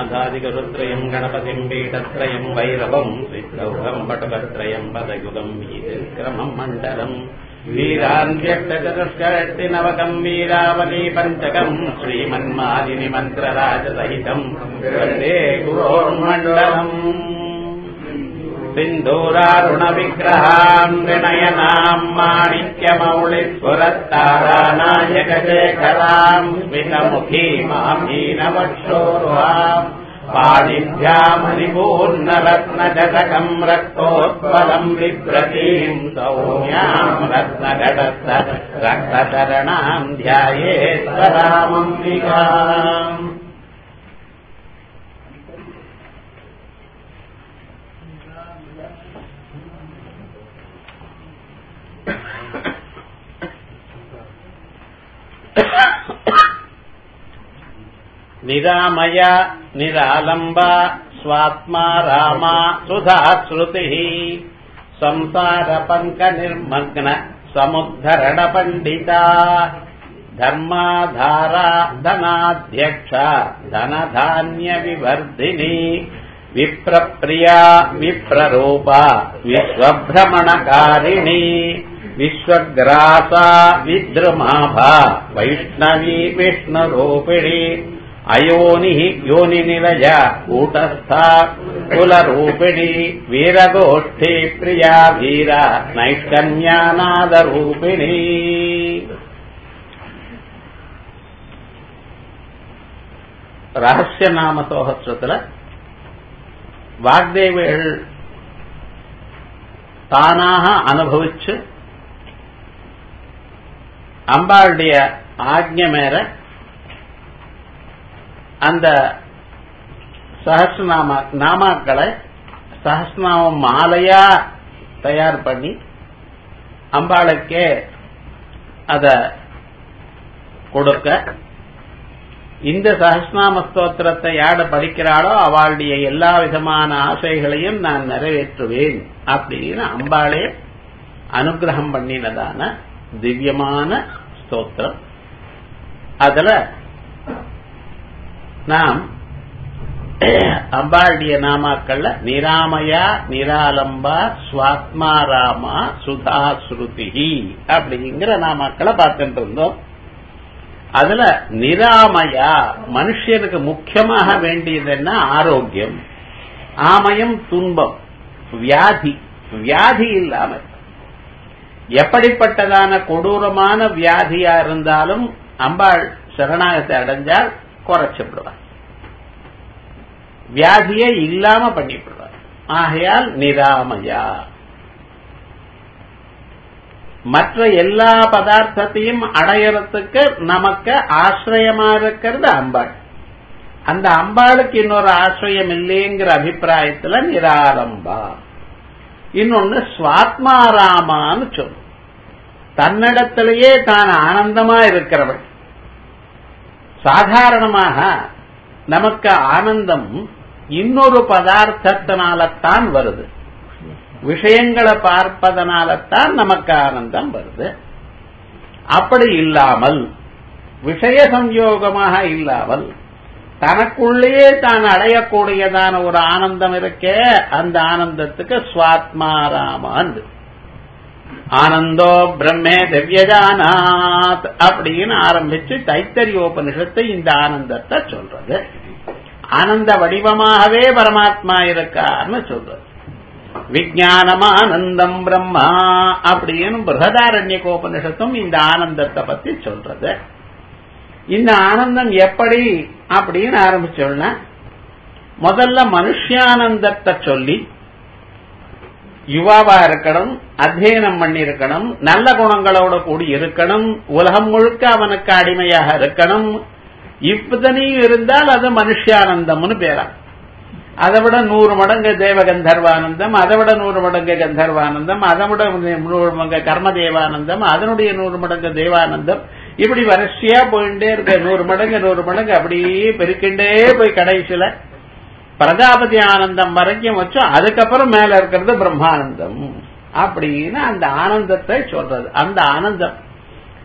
श्रीगणनाथादिगुरुत्रयम् गणपतिम् पीठत्रयम् भैरवम् श्रीगौरम् पटुकत्रयम् पदयुगम् वीतिक्रमम् मण्डलम् वीरान्त्यष्टचतुष्करष्टिनवकम् वीरावली पञ्चकम् श्रीमन्मादिनि मन्त्रराजसहितम् वन्दे गुरोर्मण्डलम् सिन्धूरारुणविग्रहाम् नयनाम् माणिक्यमौलिस्फुरत्तारानायकशेखराम् स्मितमुखीमामीनवक्षोरुहाम् पाणिभ्यामणिपूर्णरत्नजटकम् रक्तोत्पलम् बिभ्रतीम् सौम्याम् रत्नघटस्थ रक्तचरणाम् ध्यायेत्तरामम्बिकाम् निरामय निरालम्बा स्वात्मा रामा सुधा श्रुतिः संसारपङ्कनिर्मग्न समुद्धरणपण्डिता धर्माधारा धनाध्यक्षा धनधान्यविवर्धिनी विप्रप्रिया विप्ररूपा विश्वभ्रमणकारिणी विश्वग्रासा विद्रुमाभा वैष्णवी विष्णुरूपिणी अयोनिः योनिनिलय कूटस्था कुलरूपिणी वीरगोष्ठी प्रिया वीरा नैष्कन्यानादरूपिणी ரகசியநாம சோகஸ்ரத்துல வாக்தேவிகள் தானாக அனுபவிச்சு அம்பாளுடைய ஆக்ஞ மேல அந்த சஹஸ்ரநாம நாமாக்களை சஹஸ்ரநாமம் மாலையா தயார் பண்ணி அம்பாளுக்கே அத கொடுக்க இந்த சஹஸ்நாம ஸ்தோத்திரத்தை யாரு படிக்கிறாளோ அவளுடைய எல்லா விதமான ஆசைகளையும் நான் நிறைவேற்றுவேன் அப்படின்னு அம்பாளே அனுகிரகம் பண்ணினதான திவ்யமான ஸ்தோத்திரம் அதுல நாம் அம்பாளுடைய நாமாக்கள்ல நிராமயா நிராலம்பா சுவாத்மாராமா சுதா ஸ்ருதி அப்படிங்கிற நாமாக்களை பார்த்துட்டு இருந்தோம் அதுல நிராமயா மனுஷனுக்கு முக்கியமாக வேண்டியது என்ன ஆரோக்கியம் ஆமயம் துன்பம் வியாதி வியாதி இல்லாம எப்படிப்பட்டதான கொடூரமான வியாதியா இருந்தாலும் அம்பாள் சரணாகத்தை அடைஞ்சால் குறைச்சுடுவார் வியாதியை இல்லாம பண்ணிவிடுவார் ஆகையால் நிராமயா மற்ற எல்லா பதார்த்தத்தையும் அடையறதுக்கு நமக்கு ஆசிரியமா இருக்கிறது அம்பாள் அந்த அம்பாளுக்கு இன்னொரு ஆசிரியம் இல்லைங்கிற அபிப்பிராயத்துல நிராரம்பா இன்னொன்னு சுவாத்மாராமான்னு சொல்லும் தன்னிடத்திலேயே தான் ஆனந்தமா இருக்கிறவள் சாதாரணமாக நமக்கு ஆனந்தம் இன்னொரு பதார்த்தத்தினால்தான் வருது விஷயங்களை பார்ப்பதனால்தான் நமக்கு ஆனந்தம் வருது அப்படி இல்லாமல் விஷய சம்யோகமாக இல்லாமல் தனக்குள்ளேயே தான் அடையக்கூடியதான ஒரு ஆனந்தம் இருக்கே அந்த ஆனந்தத்துக்கு சுவாத்மாராமான் ஆனந்தோ பிரம்மே திவ்யஜானாத் அப்படின்னு ஆரம்பிச்சு தைத்தரியோபனிஷத்தை இந்த ஆனந்தத்தை சொல்றது ஆனந்த வடிவமாகவே பரமாத்மா இருக்கார்னு சொல்றது விஜயானமானந்தம் பிரம்மா அப்படின்னு பிரகதாரண்ய கோபனிஷத்தும் இந்த ஆனந்தத்தை பத்தி சொல்றது இந்த ஆனந்தம் எப்படி அப்படின்னு ஆரம்பிச்சோம்னா முதல்ல மனுஷியானந்தத்தை சொல்லி யுவாவா இருக்கணும் அத்தியனம் பண்ணி இருக்கணும் நல்ல குணங்களோட கூடி இருக்கணும் உலகம் முழுக்க அவனுக்கு அடிமையாக இருக்கணும் இப்பதனையும் இருந்தால் அது மனுஷியானந்தம்னு பேரா அதை விட நூறு மடங்கு தேவ கந்தர்வானந்தம் அதை விட நூறு மடங்கு கந்தர்வானந்தம் அதை விட நூறு மடங்கு கர்மதேவானந்தம் அதனுடைய நூறு மடங்கு தேவானந்தம் இப்படி வரிசையா போயிட்டே இருக்க நூறு மடங்கு நூறு மடங்கு அப்படியே பெருக்கிண்டே போய் கடைசியில பிரஜாபதி ஆனந்தம் வரைக்கும் வச்சோம் அதுக்கப்புறம் மேல இருக்கிறது பிரம்மானந்தம் அப்படின்னு அந்த ஆனந்தத்தை சொல்றது அந்த ஆனந்தம்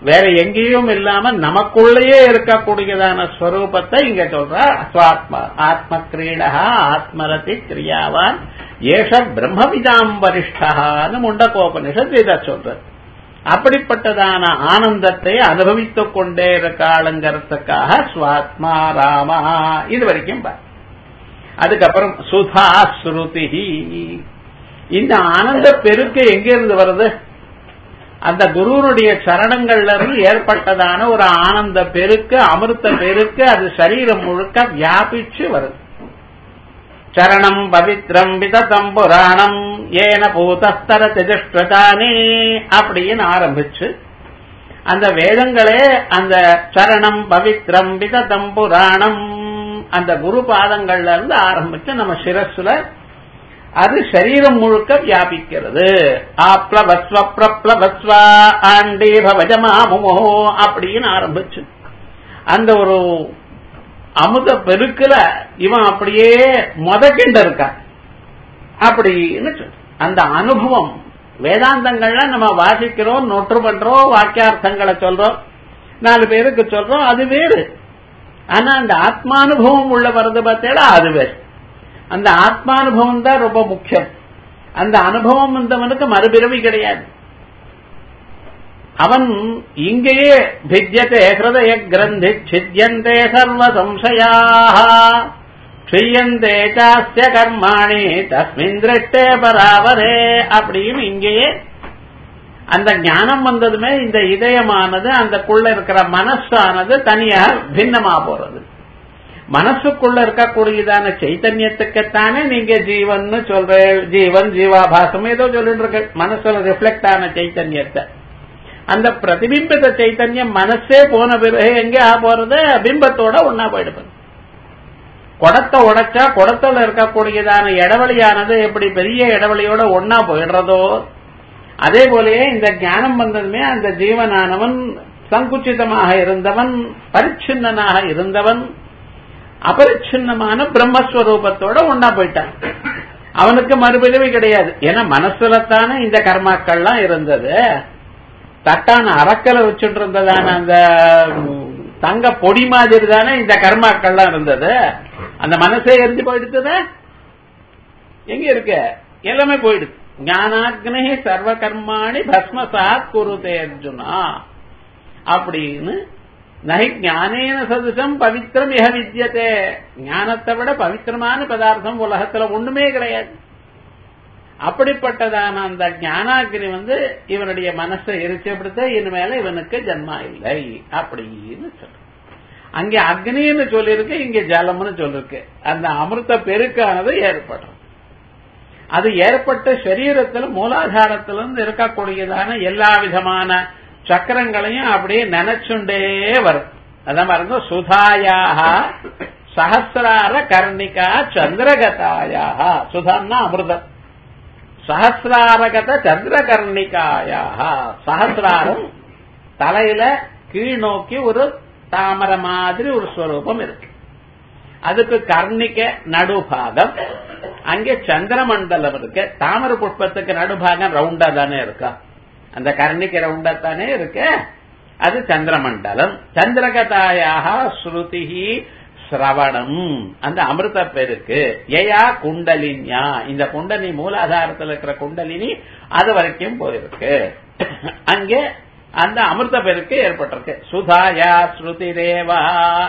வேற எங்கேயும் இல்லாம நமக்குள்ளேயே இருக்கக்கூடியதான ஸ்வரூபத்தை இங்க சொல்ற ஸ்வாத்ம ஆத்ம கிரீடா ஆத்மரதி கிரியாவான் ஏஷ பிரம்மவிதாம் வரிஷ்டான்னு முண்டகோபனிஷத் இதை சொல்றது அப்படிப்பட்டதான ஆனந்தத்தை அனுபவித்துக் கொண்டே இருக்காளுங்கிறதுக்காக ஸ்வாத்மா ராமா இது வரைக்கும் பார் அதுக்கப்புறம் சுதா ஸ்ருதி இந்த ஆனந்த பெருக்கு எங்கிருந்து வருது அந்த குருவனுடைய சரணங்கள்ல இருந்து ஏற்பட்டதான ஒரு ஆனந்த பெருக்கு அமிர்த பெருக்கு அது சரீரம் முழுக்க வியாபிச்சு வருது சரணம் பவித்ரம் விததம் புராணம் ஏன பூதஸ்தர திதிஷ்டதானே அப்படின்னு ஆரம்பிச்சு அந்த வேதங்களே அந்த சரணம் பவித்ரம் விததம் புராணம் அந்த குரு பாதங்கள்ல இருந்து ஆரம்பிச்சு நம்ம சிரஸ்ல அது சரீரம் முழுக்க வியாபிக்கிறது ஆப்ளவஸ்வ பிரப்ளவஸ்வ ஆண்டி பவஜமா முமோ அப்படின்னு ஆரம்பிச்சு அந்த ஒரு அமுத பெருக்குல இவன் அப்படியே முதக்கிண்டு இருக்கான் அப்படின்னு சொல்லு அந்த அனுபவம் வேதாந்தங்கள்ல நம்ம வாசிக்கிறோம் நொற்று பண்றோம் வாக்கியார்த்தங்களை சொல்றோம் நாலு பேருக்கு சொல்றோம் அது வேறு ஆனா அந்த ஆத்மானுபவம் உள்ள வருது பார்த்தேடா அது வேறு அந்த ஆத்மானுபவம் தான் ரொம்ப முக்கியம் அந்த அனுபவம் வந்தவனுக்கு மறுபிறவி கிடையாது அவன் இங்கேயே भिद्यते ஹிருதய கிரந்தி சித்தியந்தே சர்வ சம்சயாக க்ஷியந்தே சாஸ்ய கர்மாணி தஸ்மின் திருஷ்டே பராவரே அப்படின்னு இங்கேயே அந்த ஞானம் வந்ததுமே இந்த இதயமானது அந்தக்குள்ள இருக்கிற மனசானது தனியா பின்னமா போறது மனசுக்குள்ள இருக்கக்கூடியதான சைத்தன்யத்துக்குத்தானே நீங்க ஜீவன் சொல்ற ஜீவன் ஜீவாபாசம் ஏதோ சொல்லிட்டு இருக்க மனசுல ரிஃப்ளெக்ட் ஆன சைத்தன்யத்தை அந்த பிரதிபிம்பித்த சைத்தன்யம் மனசே போன பிறகு எங்க ஆ போறது பிம்பத்தோட ஒன்னா போயிடுது குடத்தை உடைச்சா குடத்துல இருக்கக்கூடியதான இடவெளியானது எப்படி பெரிய இடவெளியோட ஒன்னா போயிடுறதோ அதே போலயே இந்த ஞானம் வந்ததுமே அந்த ஜீவனானவன் சங்குச்சிதமாக இருந்தவன் பரிச்சின்னனாக இருந்தவன் அபரிச்சின்னமான பிரம்மஸ்வரூபத்தோட ஒன்னா போயிட்டான் அவனுக்கு மறுபிறவி கிடையாது ஏன்னா மனசுலத்தானே இந்த கர்மாக்கள்லாம் இருந்தது தட்டான அரக்கலை வச்சுட்டு இருந்ததான அந்த தங்க பொடி மாதிரி தானே இந்த கர்மாக்கள்லாம் இருந்தது அந்த மனசே எரிஞ்சு போயிடுச்சுத எங்க இருக்கு எல்லாமே போயிடுது ஞானாக்னே சர்வ கர்மாணி பஸ்மசாத் குருதே அர்ஜுனா அப்படின்னு நகை ஞானேன சதுசம் பவித்திரம் எக வித்தியதே ஞானத்தை விட பவித்திரமான பதார்த்தம் உலகத்துல ஒண்ணுமே கிடையாது அப்படிப்பட்டதான அந்த ஞானாகினி வந்து இவனுடைய மனசை எரிச்சப்படுத்த இனிமேல இவனுக்கு ஜன்மா இல்லை அப்படின்னு சொல்ற அங்கே அக்னின்னு சொல்லியிருக்கு இங்க ஜலம்னு சொல்லிருக்கு அந்த அமிர்த பெருக்கானது ஏற்படும் அது ஏற்பட்ட சரீரத்தில் மூலாதாரத்திலிருந்து இருக்கக்கூடியதான எல்லா விதமான சக்கரங்களையும் அப்படியே நினைச்சுண்டே வரும் அதான் பாருங்க சுதாயாக சஹசிரார கர்ணிகா சந்திரகதாயாக சுதான்னா அமிர்தம் சஹசிராரகத சந்திரகர்ணிகாயாக சஹசிராரம் தலையில கீழ் நோக்கி ஒரு தாமரை மாதிரி ஒரு ஸ்வரூபம் இருக்கு அதுக்கு கர்ணிக்க நடுபாகம் அங்கே சந்திரமண்டலம் இருக்கு தாமரை புஷ்பத்துக்கு நடுபாகம் ரவுண்டா தானே இருக்கா அந்த கர்ணிக்க ரவுண்டா தானே இருக்கு அது சந்திரமண்டலம் சந்திரகதாயாக ஸ்ருதி சிரவணம் அந்த அமிர்த பெருக்கு ஏயா குண்டலின்யா இந்த குண்டலினி மூலாதாரத்தில் இருக்கிற குண்டலினி அது வரைக்கும் போயிருக்கு அங்கே அந்த அமிர்த பெருக்கு ஏற்பட்டிருக்கு சுதாயா ஸ்ருதி தேவா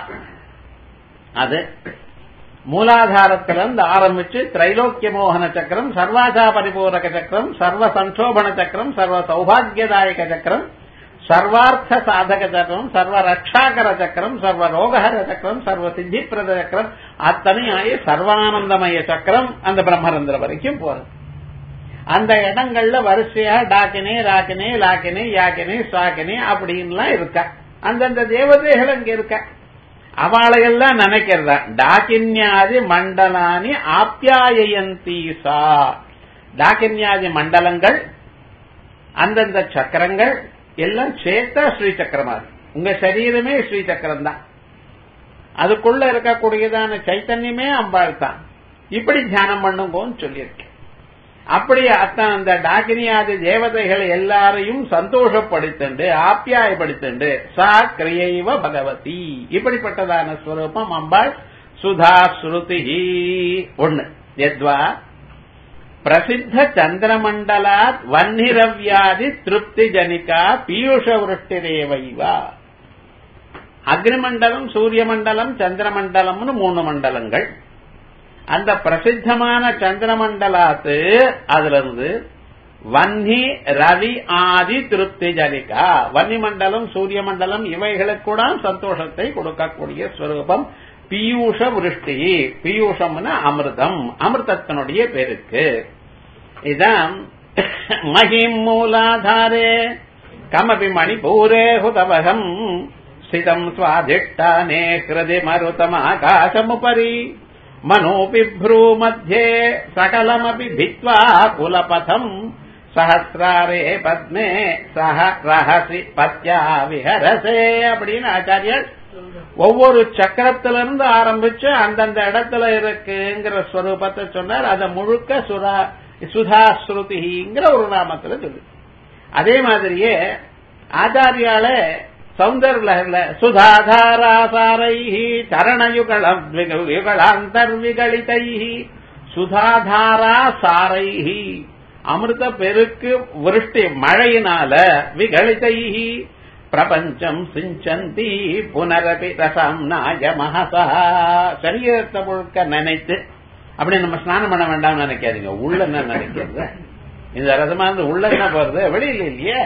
அது மூலாதாரத்திலிருந்து ஆரம்பிச்சு திரைலோக்கிய மோகன சக்கரம் சர்வாசா பரிபூரக சக்கரம் சர்வ சந்தோபன சக்கரம் சர்வ சௌபாகியதாயக சக்கரம் சர்வார்த்த சாதக சக்கரம் சர்வ ரக்ஷாகர சக்கரம் சர்வ ரோகஹர சக்கரம் சர்வ சித்திப்பிரத சக்கரம் அத்தனை ஆகி சர்வானந்தமய சக்கரம் அந்த பிரம்மரந்திர வரைக்கும் போறது அந்த இடங்கள்ல வரிசையா டாக்கினே ராக்கினே லாக்கினே யாக்கினே சாக்கினே அப்படின்லாம் இருக்கா அந்தந்த தேவதைகள் அங்க இருக்கா அவளையெல்லாம் நினைக்கிறதா டாக்கின்யாதி மண்டலானி ஆப்யாயந்தி சா டாக்கின்யாதி மண்டலங்கள் அந்தந்த சக்கரங்கள் எல்லாம் சேர்த்தா ஸ்ரீ சக்கரமா உங்க சரீரமே ஸ்ரீ சக்கரம் தான் அதுக்குள்ள இருக்கக்கூடியதான சைத்தன்யமே அம்பாள் தான் இப்படி தியானம் பண்ணுங்கன்னு சொல்லியிருக்கேன் அப்படி அத்தன் அந்த டாகினியாதி தேவதைகள் எல்லாரையும் சந்தோஷப்படுத்தண்டு ஆப்பியாயப்படுத்தண்டு சா கிரியைவ பகவதி இப்படிப்பட்டதான ஸ்வரூபம் அம்பாள் சுதா ஸ்ருதி ஒண்ணு எத்வா பிரசித்த சந்திரமண்டலாத் வன்னிரவ்யாதி திருப்தி ஜனிகா பீயூஷ விருஷ்டிரேவைவா அக்னிமண்டலம் சூரிய மண்டலம் சந்திரமண்டலம்னு மூணு மண்டலங்கள் அந்த பிரசித்தமான சந்திரமண்டலாத்து அதுல இருந்து வன்னி ரவி ஆதி திருப்தி ஜனிகா வன்னி மண்டலம் சூரிய மண்டலம் இவைகளுக்கு கூட சந்தோஷத்தை கொடுக்கக்கூடிய ஸ்வரூபம் பீயூஷ விருஷ்டி பீயூஷம்னா அமிர்தம் அமிர்தத்தினுடைய பெருக்கு இதான் மகிம் மூலாதாரே கமபி மணிபூரே ஹுதவகம் ஸ்திதம் சுவாதிஷ்டானே ஹிருதி மருதமாகாசமுபரி मनोऽपि मध्ये सकलमपि भित्त्वा कुलपथम् சஹசிராரே பத்மே சஹ ரஹசி பத்யா விஹரசே அப்படின்னு ஆச்சாரியர் ஒவ்வொரு சக்கரத்திலிருந்து ஆரம்பிச்சு அந்தந்த இடத்துல இருக்குங்கிற ஸ்வரூபத்தை சொன்னார் அதை முழுக்க சுரா சுதா ஸ்ருதிங்கிற ஒரு நாமத்துல சொல்லு அதே மாதிரியே ஆச்சாரியால சௌந்தர்ல சுதாதாராசாரை சரணயுகள யுகளாந்தர்விகளிதை சுதாதாரா சாரை அமிர்த பெருக்கு விருஷ்டி மழையினால விகளிதை பிரபஞ்சம் சிஞ்சந்தி புனரபி ரசம் நாய மகசா சரீரத்தை முழுக்க நினைத்து அப்படி நம்ம ஸ்நானம் பண்ண வேண்டாம்னு நினைக்காதீங்க உள்ள என்ன நினைக்கிறது இந்த ரசமா இருந்து உள்ள என்ன போறது வெளியில இல்லையே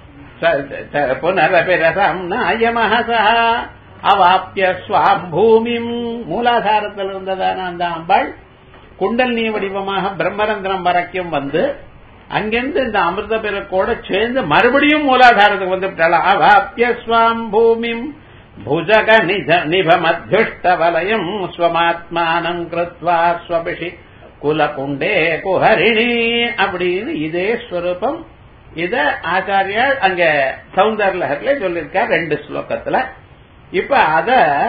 புனரபி ரசம் நாய மகசா அவாப்பிய ஸ்வாம் பூமிம் மூலாதாரத்தில் இருந்ததான அந்த அம்பாள் குண்டலினி வடிவமாக பிரம்மரந்திரம் வரைக்கும் வந்து அங்கிருந்து இந்த அமிர்த பிறக்கோட சேர்ந்து மறுபடியும் மூலாதாரத்துக்கு வந்து விட்டாளாம் அவாப்பிய ஸ்வாம் பூமிம் புஜக நிஜ நிபமத்யுஷ்ட வலயம் ஸ்வமாத்மானம் கிருத்வா ஸ்வபிஷி குலகுண்டே குஹரிணி அப்படின்னு இதே ஸ்வரூபம் இத ஆச்சாரியால் அங்க சௌந்தர்லகர்ல சொல்லியிருக்கார் ரெண்டு ஸ்லோகத்துல இப்ப அத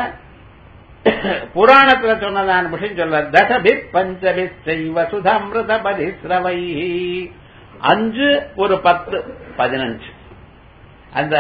புராணத்துல சொன்னதான விஷயம் சொல்ல தசபி பஞ்சபி செய்வ சுதாமிருத பரிசிரவை அஞ்சு ஒரு பத்து பதினஞ்சு அந்த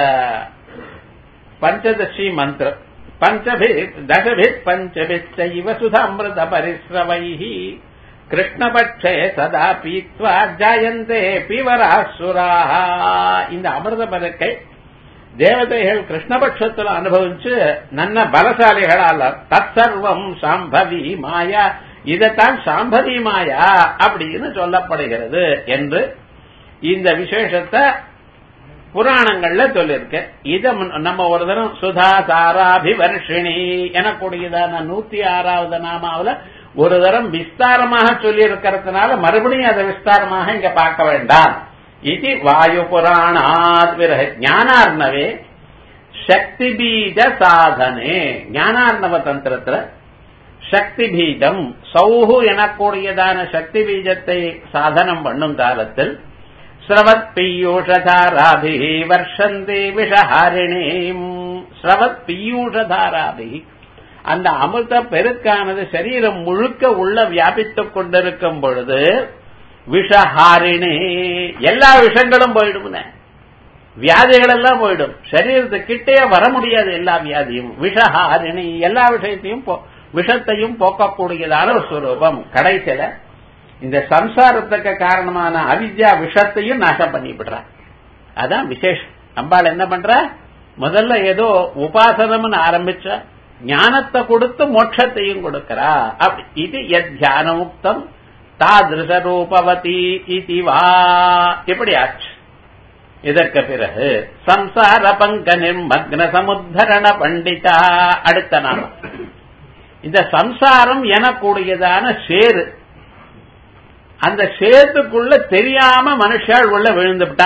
பஞ்சதசி மந்திரம் பஞ்சபி தசபி பஞ்சபி செய்வ சுதாமிருத பரிசிரவை கிருஷ்ணபட்சே சதா பீத்வா ஜாயந்தே பிவராசுரா இந்த அமிர்த பதக்கை தேவதைகள் கிருஷ்ணபட்சத்தில் அனுபவிச்சு நல்ல பலசாலிகளால் தற்சர்வம் சாம்பவி மாயா இதைத்தான் சாம்பவி மாயா அப்படின்னு சொல்லப்படுகிறது என்று இந்த விசேஷத்தை புராணங்கள்ல சொல்லியிருக்க இத நம்ம ஒரு தினம் சுதா சாராபிவர்ஷிணி எனக்கூடியதான நூத்தி ஆறாவது நாமாவில ஒரு தரம் விஸ்தாரமாக சொல்லி இருக்கிறதுனால மறுபடியும் அதை விஸ்தாரமாக இங்க பார்க்க வேண்டாம் இது வாயு புராணாத் விரக ஞானார்ணவே சக்தி பீஜ சாதனே ஞானார்ணவ தந்திரத்துல சக்தி பீஜம் சௌஹு எனக்கூடியதான சக்தி பீஜத்தை சாதனம் பண்ணும் காலத்தில் ஸ்ரவத் பீயூஷதாராபி வர்ஷந்தி விஷஹாரிணீம் ஸ்ரவத் பீயூஷதாராபி அந்த அமிர்த பெருக்கானது சரீரம் முழுக்க உள்ள வியாபித்துக் கொண்டிருக்கும் பொழுது விஷஹாரிணி எல்லா விஷங்களும் போயிடும் வியாதிகள் எல்லாம் போயிடும் சரீரத்துக்கு கிட்டே வர முடியாது எல்லா வியாதியும் விஷஹாரிணி எல்லா விஷயத்தையும் விஷத்தையும் போக்கக்கூடியதான ஒரு ஸ்வரூபம் கடைசியில இந்த சம்சாரத்துக்கு காரணமான அவித்யா விஷத்தையும் நாசம் பண்ணிவிடுறான் அதான் விசேஷம் அம்பாள் என்ன பண்ற முதல்ல ஏதோ உபாசனம்னு ஆரம்பிச்ச ஞானத்தை கொடுத்து மோட்சத்தையும் கொடுக்கிறா அப்படி இது எத் தியானமுக்தம் தாதிருஷ ரூபவதி இதி வா இப்படி ஆச்சு இதற்கு பிறகு சம்சார பங்க நிர்மக்ன சமுத்தரண பண்டிதா அடுத்த நாம இந்த சம்சாரம் எனக்கூடியதான சேரு அந்த சேத்துக்குள்ள தெரியாம மனுஷாள் உள்ள விழுந்துவிட்டா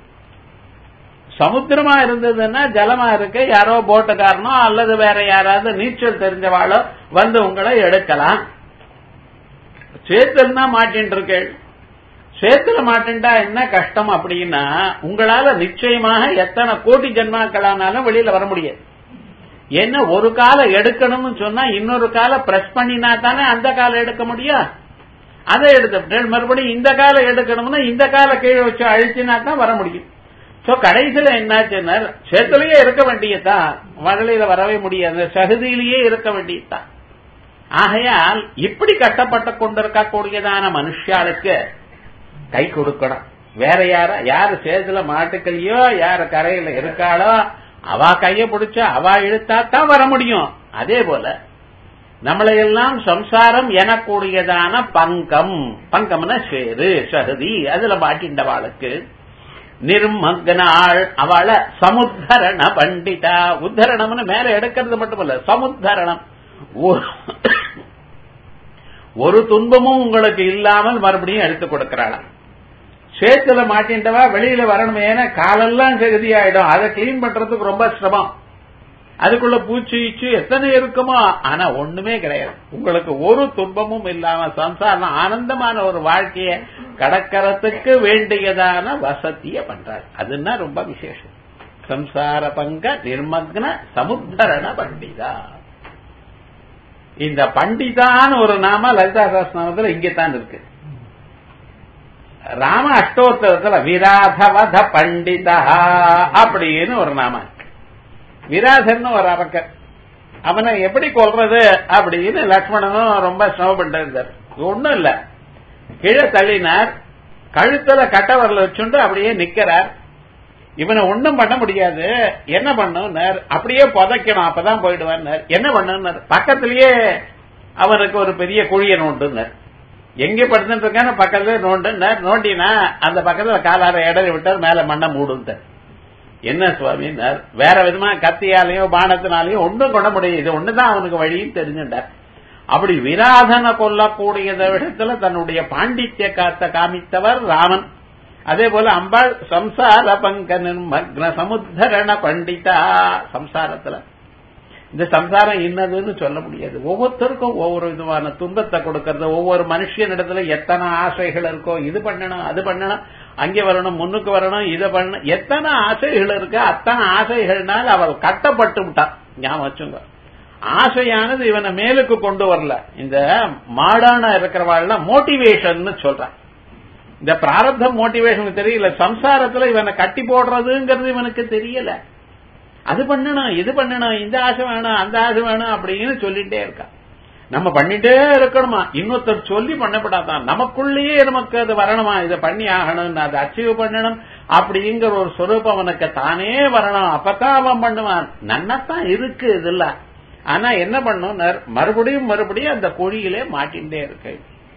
சமுத்திரமா இருந்ததுன்னா ஜலமா இருக்கு யாரோ போட்டுக்காரனோ அல்லது வேற யாராவது நீச்சல் தெரிஞ்சவாளோ வந்து உங்களை எடுக்கலாம் சேத்துல மாட்டின் இருக்கேள் சேத்துல மாட்டின்டா என்ன கஷ்டம் அப்படின்னா உங்களால நிச்சயமாக எத்தனை கோடி ஜென்மாக்களானாலும் வெளியில வர முடியாது என்ன ஒரு காலை எடுக்கணும்னு சொன்னா இன்னொரு காலை பிரஸ் பண்ணினா தானே அந்த காலை எடுக்க முடியும் அதை எடுத்துட்டு மறுபடியும் இந்த காலை எடுக்கணும்னா இந்த காலை கீழே வச்சு அழிச்சினா தான் வர முடியும் சோ கடைசியில என்னாச்சுன்னா சேத்துலயே இருக்க வேண்டியதுதான் மகளிர வரவே முடியாது சகுதியிலேயே இருக்க வேண்டியதுதான் ஆகையால் இப்படி கட்டப்பட்டு கொண்டிருக்கக்கூடியதான மனுஷாளுக்கு கை கொடுக்கணும் வேற யார யாரு சேத்துல மாட்டுக்கலையோ யாரு கரையில இருக்காளோ அவ கைய பிடிச்சா அவ இழுத்தா தான் வர முடியும் அதே போல நம்மளை எல்லாம் சம்சாரம் எனக்கூடியதான பங்கம் பங்கம்னா சேரு சகதி அதுல மாட்டின்றவாளுக்கு நிர்மக்னாள் அவளை சமுத்தரண பண்டிதா உத்தரணம்னு மேல எடுக்கிறது மட்டும் இல்ல சமுத்தரணம் ஒரு துன்பமும் உங்களுக்கு இல்லாமல் மறுபடியும் எடுத்து கொடுக்கிறாளாம் சேத்துல மாட்டின்றவா வெளியில வரணும் ஏன்னா காலெல்லாம் சகதியாயிடும் அதை கிளீன் பண்றதுக்கு ரொம்ப சிரமம் அதுக்குள்ள பூச்சி ஈச்சு எத்தனை இருக்குமோ ஆனா ஒண்ணுமே கிடையாது உங்களுக்கு ஒரு துன்பமும் இல்லாம சம்சாரம் ஆனந்தமான ஒரு வாழ்க்கைய கடக்கிறதுக்கு வேண்டியதான வசதிய பண்றாரு அதுன்னா ரொம்ப விசேஷம் சம்சார பங்க நிர்மக்ன சமுத்தரண பண்டிதா இந்த பண்டிதான்னு ஒரு நாம லலிதா சாஸ்திரத்துல இங்கதான் இருக்கு ராம அஷ்டோத்தரத்துல விராதவத பண்டிதா அப்படின்னு ஒரு நாம இருக்கு விராசன்னு ஒரு அரக்கர் அவனை எப்படி கொல்றது அப்படின்னு லக்ஷ்மணனும் ரொம்ப சிரமப்பட்டு இருந்தார் ஒண்ணும் இல்ல கீழே தள்ளினார் கழுத்துல கட்டவரில் வச்சுண்டு அப்படியே நிக்கிறார் இவனை ஒண்ணும் பண்ண முடியாது என்ன பண்ணும் அப்படியே புதைக்கணும் அப்பதான் போயிடுவான் என்ன பண்ணுனார் பக்கத்திலேயே அவனுக்கு ஒரு பெரிய குழிய நோண்டுனார் எங்க படுத்துட்டு இருக்கான பக்கத்துல நோண்டு நோண்டினா அந்த பக்கத்துல காலார இடறி விட்டார் மேல மண்ணை மூடுந்தார் என்ன சுவாமி வேற விதமா கத்தியாலையோ பானத்தினாலையோ ஒன்றும் கொண்ட முடியும் இது ஒண்ணுதான் அவனுக்கு வழியும் தெரிஞ்சுட்டார் அப்படி விராதனை கொல்லக்கூடிய இடத்துல தன்னுடைய பாண்டித்ய காத்த காமித்தவர் ராமன் அதே போல அம்பாள் சம்சார பங்க நிர்மக்ன சமுத்தரண பண்டிதா சம்சாரத்துல இந்த சம்சாரம் இன்னதுன்னு சொல்ல முடியாது ஒவ்வொருத்தருக்கும் ஒவ்வொரு விதமான துன்பத்தை கொடுக்கறது ஒவ்வொரு மனுஷனிடத்துல எத்தனை ஆசைகள் இருக்கோ இது பண்ணணும் அது பண்ணணும் அங்கே வரணும் முன்னுக்கு வரணும் இதை பண்ணணும் எத்தனை ஆசைகள் இருக்கு அத்தனை ஆசைகள்னால் அவள் கட்டப்பட்டு விட்டான் ஞாபகம் வச்சுங்க ஆசையானது இவனை மேலுக்கு கொண்டு வரல இந்த மாடான இருக்கிறவாள் மோட்டிவேஷன் சொல்றான் இந்த பிராரப்த மோட்டிவேஷன் தெரியல சம்சாரத்துல இவனை கட்டி போடுறதுங்கிறது இவனுக்கு தெரியல அது பண்ணணும் இது பண்ணணும் இந்த ஆசை வேணும் அந்த ஆசை வேணும் அப்படின்னு சொல்லிட்டே இருக்கான் நம்ம பண்ணிட்டே இருக்கணுமா இன்னொருத்தர் சொல்லி பண்ணப்படாதான் நமக்குள்ளேயே நமக்கு அது வரணுமா இதை பண்ணி ஆகணும் அதை அச்சீவ் பண்ணணும் அப்படிங்கிற ஒரு சொரூபம் அவனுக்கு தானே வரணும் அப்பதான் அவன் பண்ணுவான் நன்னத்தான் இருக்கு இதுல ஆனா என்ன பண்ணும் மறுபடியும் மறுபடியும் அந்த குழியிலே மாட்டின்றே இருக்கு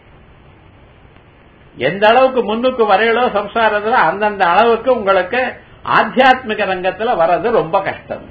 எந்த அளவுக்கு முன்னுக்கு வரையலோ சம்சாரத்துல அந்தந்த அளவுக்கு உங்களுக்கு ஆத்தியாத்மிக ரங்கத்துல வர்றது ரொம்ப கஷ்டம்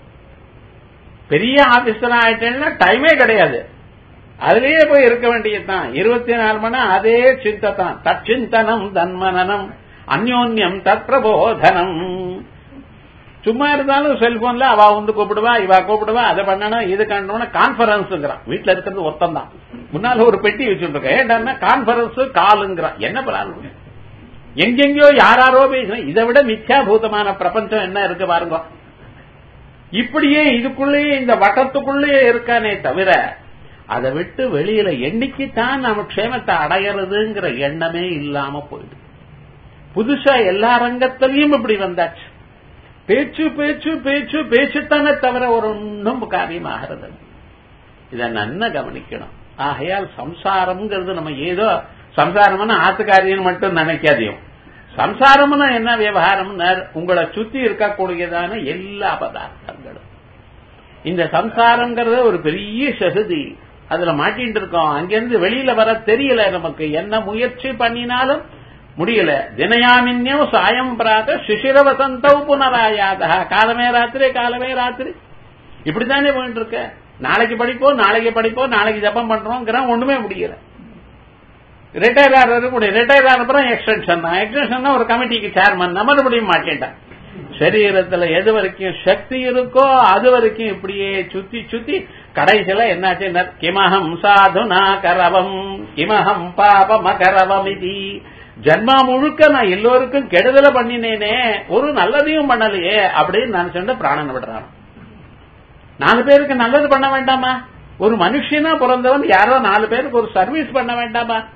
பெரிய ஆபீசர் ஆயிட்டேன்னா டைமே கிடையாது அதுலயே போய் இருக்க வேண்டியதுதான் இருபத்தி நாலு மணி அதே சிந்தை தான் தச்சிந்தனம் தன்மனனம் அந்யோன்யம் தத் பிரபோதனம் சும்மா இருந்தாலும் செல்போன்ல அவ வந்து கூப்பிடுவா இவ கூப்பிடுவா அதை பண்ணணும் இது கண்டோம்னா கான்பரன்ஸ்ங்கிறான் வீட்டுல இருக்கிறது ஒத்தம் தான் முன்னால ஒரு பெட்டி வச்சுட்டு இருக்க ஏன்டா கான்பரன்ஸ் காலுங்கிறான் என்ன பிரார்த்தம் எங்கெங்கயோ யாராரோ பேசுறேன் இதை விட மித்யாபூதமான பிரபஞ்சம் என்ன இருக்கு பாருங்க இப்படியே இதுக்குள்ளேயே இந்த வட்டத்துக்குள்ளேயே இருக்கானே தவிர அதை விட்டு வெளியில என்னைக்குத்தான் நம்ம க்ஷேமத்தை அடையறதுங்கிற எண்ணமே இல்லாம போயிடுது புதுசா எல்லா ரங்கத்திலையும் இப்படி வந்தாச்சு பேச்சு பேச்சு பேச்சு பேச்சுத்தானே தவிர ஒரு ஒன்றும் காரியமாகிறது இதை நன்ன கவனிக்கணும் ஆகையால் சம்சாரம்ங்கிறது நம்ம ஏதோ சம்சாரம்னு ஆத்துக்காரியன்னு மட்டும் நினைக்காதையும் சம்சாரம்னு என்ன விவகாரம் உங்களை சுத்தி இருக்கக்கூடியதான எல்லா பதார்த்தங்களும் இந்த சம்சாரம்ங்கிறது ஒரு பெரிய சகுதி அதுல மாட்டிட்டு இருக்கோம் அங்கிருந்து வெளியில வர தெரியல நமக்கு என்ன முயற்சி பண்ணினாலும் முடியல தினயாமின்யோ சாயம் பிராத சிசிர வசந்தௌ புனராயாத காலமே ராத்திரி காலமே ராத்திரி இப்படித்தானே போயிட்டு இருக்க நாளைக்கு படிப்போம் நாளைக்கு படிப்போம் நாளைக்கு ஜப்பம் பண்றோம் ஒண்ணுமே முடியல ரிட்டையர் ஆகிறது முடியும் ரிட்டையர் ஆனப்புறம் எக்ஸ்டென்ஷன் தான் எக்ஸ்டென்ஷன் ஒரு கமிட்டிக்கு சேர்மன் மறுபடியும் மாட்டேன்டான் சரீரத்துல எது வரைக்கும் சக்தி இருக்கோ அது வரைக்கும் இப்படியே சுத்தி சுத்தி கடைசியில என்னாச்சு கிமஹம் சாதுனா கரவம் கிமஹம் பாபம் அகரவம் இது ஜன்மா முழுக்க நான் எல்லோருக்கும் கெடுதல பண்ணினேனே ஒரு நல்லதையும் பண்ணலையே அப்படின்னு நான் சொன்ன பிராணன் விடுறான் நாலு பேருக்கு நல்லது பண்ண வேண்டாமா ஒரு மனுஷனா பிறந்தவன் யாரோ நாலு பேருக்கு ஒரு சர்வீஸ் பண்ண வேண்டாமா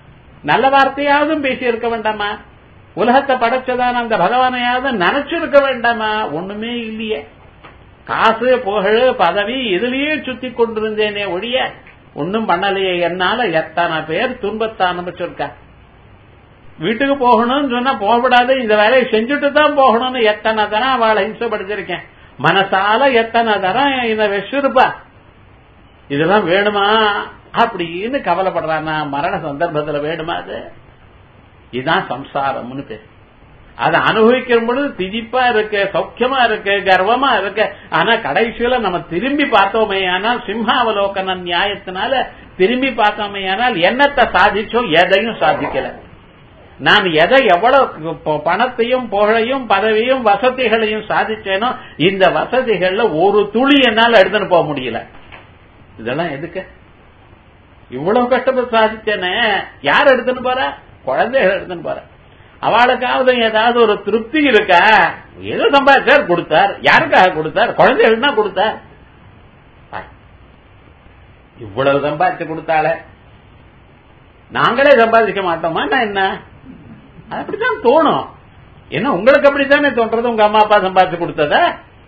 நல்ல வார்த்தையாவதும் பேசி இருக்க வேண்டாமா உலகத்தை படைச்சதான அந்த பகவானையாவது நினைச்சிருக்க வேண்டாமா ஒண்ணுமே இல்லையே காசு புகழ் பதவி இதுலயே சுத்தி கொண்டிருந்தேனே ஒழிய ஒன்னும் பண்ணலையே என்னால எத்தனை பேர் துன்பத்தை அனுபவிச்சிருக்கா வீட்டுக்கு போகணும்னு சொன்னா போகக்கூடாது இந்த வேலையை செஞ்சுட்டு தான் போகணும்னு எத்தனை தரம் அவளை ஹிம்சப்படுத்திருக்கேன் மனசால எத்தனை தரம் இதை வச்சிருப்பா இதெல்லாம் வேணுமா அப்படின்னு கவலைப்படுறானா மரண சந்தர்ப்பத்துல வேணுமா அது இதுதான் சம்சாரம்னு பேர் அதை அனுபவிக்கும் பொழுது திதிப்பா இருக்கு சௌக்கியமா இருக்கு கர்வமா இருக்கு ஆனா கடைசியில நம்ம திரும்பி பார்த்தோமே ஆனால் சிம்ஹாவலோகன நியாயத்தினால திரும்பி பார்த்தோமே ஆனால் என்னத்தை சாதிச்சோம் எதையும் சாதிக்கல நான் எதை எவ்வளவு பணத்தையும் புகழையும் பதவியும் வசதிகளையும் சாதிச்சேனோ இந்த வசதிகள்ல ஒரு துளி என்னால எடுத்துன்னு போக முடியல இதெல்லாம் எதுக்கு இவ்வளவு கஷ்டப்பட்டு சாதிச்சேனே யார் எடுத்துன்னு போற குழந்தைகள் எடுத்துன்னு போற அவளுக்காவது ஏதாவது ஒரு திருப்தி இருக்கா ஏதோ சம்பாதிச்சார் கொடுத்தார் யாருக்காக கொடுத்தார் குழந்தைகள்னா கொடுத்தார் இவ்வளவு சம்பாதிச்சு கொடுத்தால நாங்களே சம்பாதிக்க மாட்டோமா என்ன அப்படித்தான் தோணும் என்ன உங்களுக்கு அப்படித்தானே தோன்றது உங்க அம்மா அப்பா சம்பாதிச்சு கொடுத்தத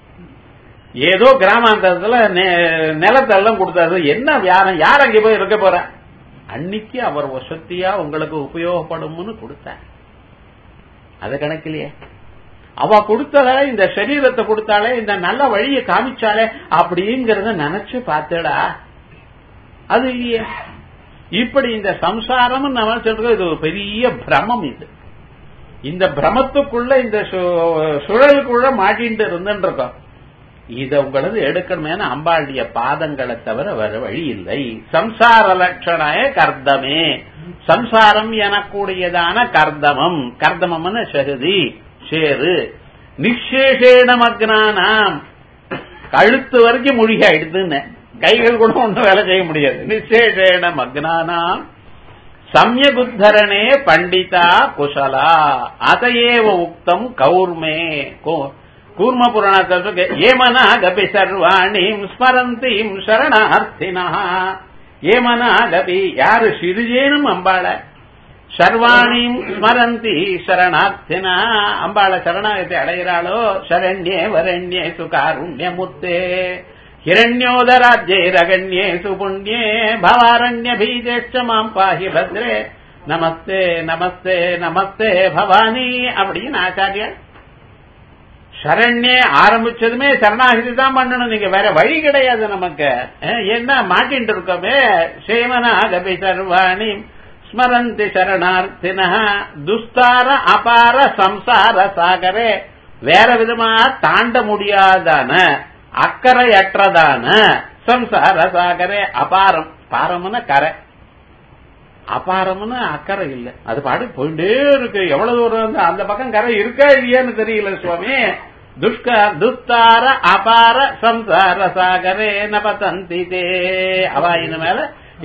ஏதோ கிராமாந்தரத்துல நிலத்தெல்லாம் கொடுத்தாரு என்ன யாரும் யார் அங்கே போய் இருக்க போற அன்னைக்கு அவர் வசத்தியா உங்களுக்கு உபயோகப்படும்னு கொடுத்தார் அது கணக்கிலேயே அவ கொடுத்தத இந்த சரீரத்தை கொடுத்தாலே இந்த நல்ல வழியை காமிச்சாலே அப்படிங்கறத நினைச்சு பார்த்தடா அது இல்லையே இப்படி இந்த சம்சாரம் நம்ம சொல்றது இது ஒரு பெரிய பிரமம் இது இந்த பிரமத்துக்குள்ள இந்த சுழலுக்குள்ள மாட்டின்ட்டு இருந்துட்டு இருக்கோம் இத உங்களது எடுக்கணுமே அம்பாளுடைய பாதங்களை தவிர வேற வழி இல்லை சம்சார லட்சணாய கர்தமே சம்சாரம் எனக்கூடியதான கர்தமம் கர்தமம்னு சகுதி சேரு நிச்சேஷேன மக்னானாம் கழுத்து வரைக்கும் மூழ்கி ஆயிடுதுன்னு கைகள் கூட ஒன்றும் வேலை செய்ய முடியாது நிச்சேஷேன மக்னானாம் சமயகுத்தரணே பண்டிதா குசலா அதையேவ உக்தம் கௌர்மே கூர்ம புராணத்தை ஏமனா கபி சர்வாணிம் ஸ்மரந்தீம் சரணார்த்தினா ஏமனா கபி யாரு சிறிஜேனும் அம்பாள சர்வாணிம் ஸ்மரந்தி சரணார்த்தினா அம்பாள சரணாகத்தை அடைகிறாளோ சரண்யே வரண்யே சுகாருண்ய முத்தே हिरण्योदराज्यैरगण्ये सुपुण्ये भवारण्य बीजेश्च माम् पाहि भद्रे நமஸ்தே நமஸ்தே நமஸ்தே பவானி அப்படின்னு ஆச்சாரியர் சரண்யே ஆரம்பிச்சதுமே சரணாகிதி தான் பண்ணணும் நீங்க வேற வழி கிடையாது நமக்கு என்ன மாட்டின்ட்டு இருக்கோமே சேமனா கபி சர்வாணி ஸ்மரந்தி சரணார்த்தின துஸ்தார அபார சம்சார சாகரே வேற விதமா தாண்ட முடியாதான அக்கறையற்றதான சம்சார சாகரே அபாரம் பாரம்னு கரை அபாரம்னு அக்கறை இல்ல அது பாடு போயிட்டே இருக்கு எவ்வளவு தூரம் அந்த பக்கம் கரை இருக்கா இல்லையான்னு தெரியல சுவாமி துஷ்க துஸ்தார அபார சம்சார சாகரே நபதந்தி தே அவ இந்த மேல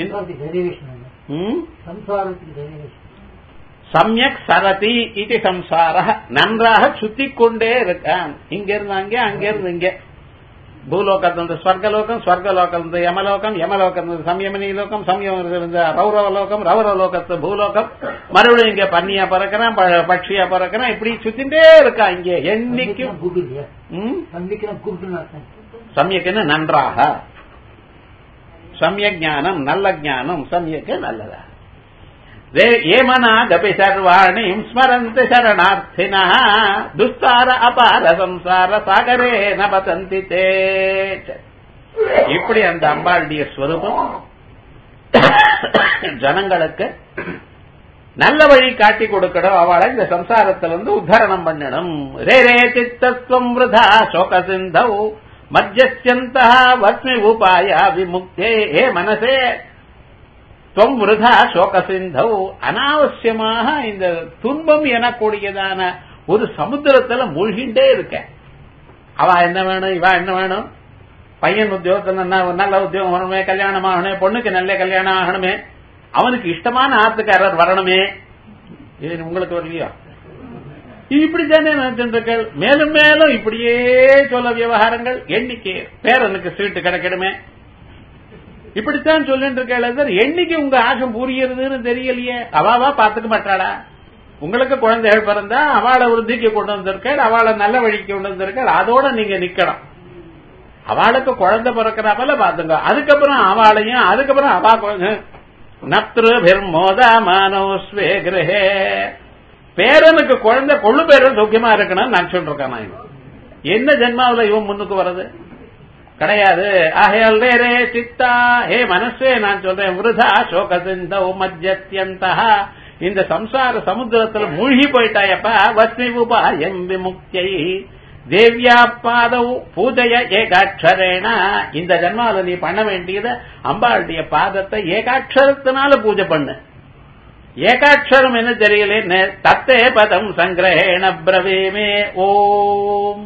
சமயக் சரதி இது சம்சார நன்றாக சுத்தி கொண்டே இருக்கான் இங்க இருந்து அங்கே அங்க இருந்து இங்கே ಭೂಲೋಕದಿಂದ ಸ್ವರ್ಗಲೋಕಂ ಸ್ವರ್ಗಲೋಕದಿಂದ ಯಮಲೋಕಂ ಯಮಲೋಕದಿಂದ ಸಂಯಮನಿ லோகம் சம்யமனிலிருந்து ரௌரவ லோகம் ரௌரவ லோகத்து பூலோகம் மறுபடியும் இங்க பன்னியா பறக்கிறான் பட்சியா பறக்கிறான் இப்படி சுத்திட்டே இருக்கா இங்க என்னைக்கும் சமயக்குன்னு நன்றாக சமய ஞானம் நல்ல ஞானம் சமயக்கு நல்லதா ஏமனா கபி சர்வாணி ஸ்மரந்த சரணார்த்தின துஸ்தார அபார சம்சார சாகரே நபதந்தி தே இப்படி அந்த அம்பாளுடைய ஸ்வரூபம் ஜனங்களுக்கு நல்ல வழி காட்டி கொடுக்கணும் அவளை இந்த சம்சாரத்திலிருந்து உத்தரணம் பண்ணணும் ரே ரே சித்தஸ்வம் விரதா சோக சிந்தௌ மத்தியஸ்யந்த வஸ்மி உபாய விமுக்தே ஏ மனசே தொம் விருதா சோக சிந்தௌ அனாவசியமாக இந்த துன்பம் எனக்கூடியதான ஒரு சமுத்திரத்துல மூழ்கிண்டே இருக்க அவ என்ன வேணும் இவ என்ன வேணும் பையன் உத்தியோகத்துல நல்ல உத்தியோகம் வரணுமே கல்யாணம் ஆகணுமே பொண்ணுக்கு நல்ல கல்யாணம் ஆகணுமே அவனுக்கு இஷ்டமான ஆத்துக்காரர் வரணுமே இது உங்களுக்கு வரலையா இப்படி தானே நினைச்சிருக்கீர்கள் மேலும் மேலும் இப்படியே சொல்ல விவகாரங்கள் எண்ணிக்கை பேரனுக்கு சீட்டு கிடைக்கணுமே இப்படித்தான் சொல்லிட்டு இருக்கேன் என்னைக்கு உங்க ஆசை புரியுறதுன்னு தெரியலையே அவாவா பாத்துக்க மாட்டாளா உங்களுக்கு குழந்தைகள் பிறந்தா அவளை விருத்திக்கு கொண்டு வந்திருக்காள் அவளை நல்ல வழிக்கு கொண்டு வந்திருக்காள் அதோட நீங்க நிக்கணும் அவளுக்கு குழந்தை பிறக்கிறப்பல பாத்துங்க அதுக்கப்புறம் அவளையும் அதுக்கப்புறம் அவா குழந்தை நத்ருபிர்மோதா மானோஸ்வே கிரகே பேரனுக்கு குழந்தை கொள்ளு பேரன் சௌக்கியமா இருக்கணும்னு நான் சொல்றேன் நான் இவன். என்ன ஜென்மாவுல இவன் முன்னுக்கு வர்றது கிடையாது ஆகையால் ரே சித்தா ஹே மனசே நான் சொல்றேன் விருதா சோக சிந்தௌ மஜ்ஜத்யந்தா இந்த சம்சார சமுத்திரத்துல மூழ்கி போயிட்டாயப்பா வஸ்மி உபாயம் விமுக்தியை தேவ்யா பாதவ் பூஜைய ஏகாட்சரேன இந்த ஜன்மாவில் நீ பண்ண வேண்டியது அம்பாளுடைய பாதத்தை ஏகாட்சரத்தினால பூஜை பண்ணு ஏகாட்சரம் என்ன தெரியல தத்தே பதம் சங்கிரகேண பிரவேமே ஓம்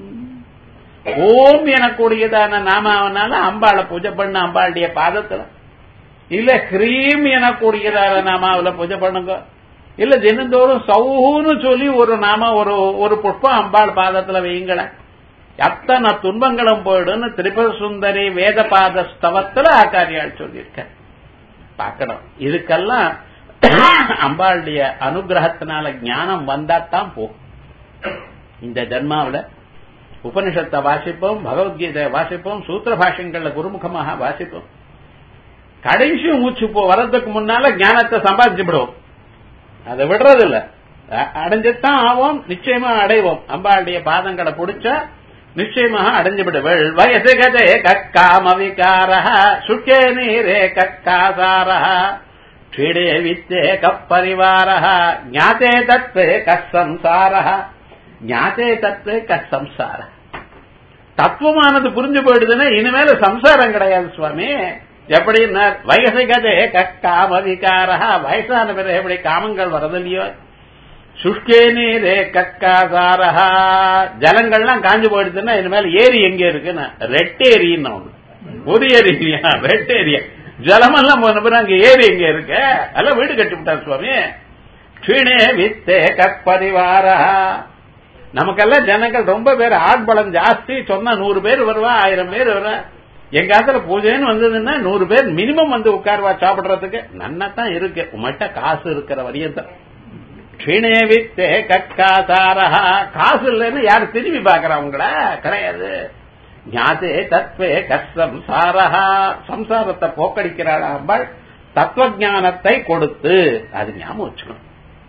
ஓம் எனக்கூடியதான நாமாவனால அம்பாளை பூஜை பண்ண அம்பாளுடைய பாதத்துல இல்ல ஹ்ரீம் எனக்கூடியதான நாமாவில பூஜை பண்ணுங்க இல்ல தினந்தோறும் சௌன்னு சொல்லி ஒரு நாம ஒரு ஒரு புஷ்பம் அம்பாள் பாதத்துல வையுங்களேன் அத்தனை துன்பங்களும் போயிடுன்னு திரிபுர சுந்தரி வேத பாத ஸ்தவத்துல ஆச்சாரியால் சொல்லியிருக்க பார்க்கணும் இதுக்கெல்லாம் அம்பாளுடைய அனுகிரகத்தினால ஞானம் வந்தாத்தான் போகும் இந்த ஜன்மாவில உபனிஷத்தை வாசிப்போம் பகவத்கீதை வாசிப்போம் சூத்திர பாஷங்கள்ல குருமுகமாக வாசிப்போம் கடைசி மூச்சு போ வரதுக்கு முன்னால ஞானத்தை சம்பாதிச்சு விடுவோம் அதை விடுறது இல்ல அ- அடைஞ்சுத்தான் ஆவோம் நிச்சயமா அடைவோம் அம்பாளுடைய பாதங்களை பிடிச்சா நிச்சயமாக அடைஞ்சு விடுவள் வயசு கதே கக்காம விகார சுக்கே நீரே கக்காசார க்ஷீடே வித்தே கப்பரிவார ஞாத்தே தத்வே கசம்சார ஞாத்தே தத்வே கசம்சார தத்துவமானது புரிஞ்சு போயிடுதுன்னா இனிமேல சம்சாரம் கிடையாது சுவாமி எப்படின்னா வயசு கதே கக்காம விகார வயசான பிறகு எப்படி காமங்கள் வரதில்லையோ சுஷ்கே நீரே கக்காசாரஹா ஜலங்கள்லாம் காஞ்சு போயிடுதுன்னா இனிமேல் ஏரி எங்க இருக்குன்னா ரெட் ஏரின்னு ஒண்ணு ஒரு ஏரி இல்லையா ரெட் ஏரியா ஜலமெல்லாம் போன பிறகு அங்க ஏரி எங்க இருக்கு எல்லாம் வீடு கட்டி விட்டார் சுவாமி க்ஷீணே வித்தே கப்பரிவாரா நமக்கெல்லாம் ஜனங்கள் ரொம்ப பேர் ஆட்பலம் ஜாஸ்தி சொன்னா நூறு பேர் வருவா ஆயிரம் பேர் வருவா எங்க ஆத்துல பூஜைன்னு வந்ததுன்னா நூறு பேர் மினிமம் வந்து உட்கார்வா சாப்பிடுறதுக்கு நன்னத்தான் இருக்கு உங்கள்கிட்ட காசு இருக்கிற வரியத்தான் க்ஷீணே வித்தே கக்காசாரஹா காசு இல்லைன்னு யாரு திரும்பி பாக்குறா உங்கள கிடையாது ஞாதே தத்வே கஸ்தம் சாரஹா சம்சாரத்தை போக்கடிக்கிறாள் அம்பாள் தத்துவ ஞானத்தை கொடுத்து அது ஞாபகம் வச்சுக்கணும்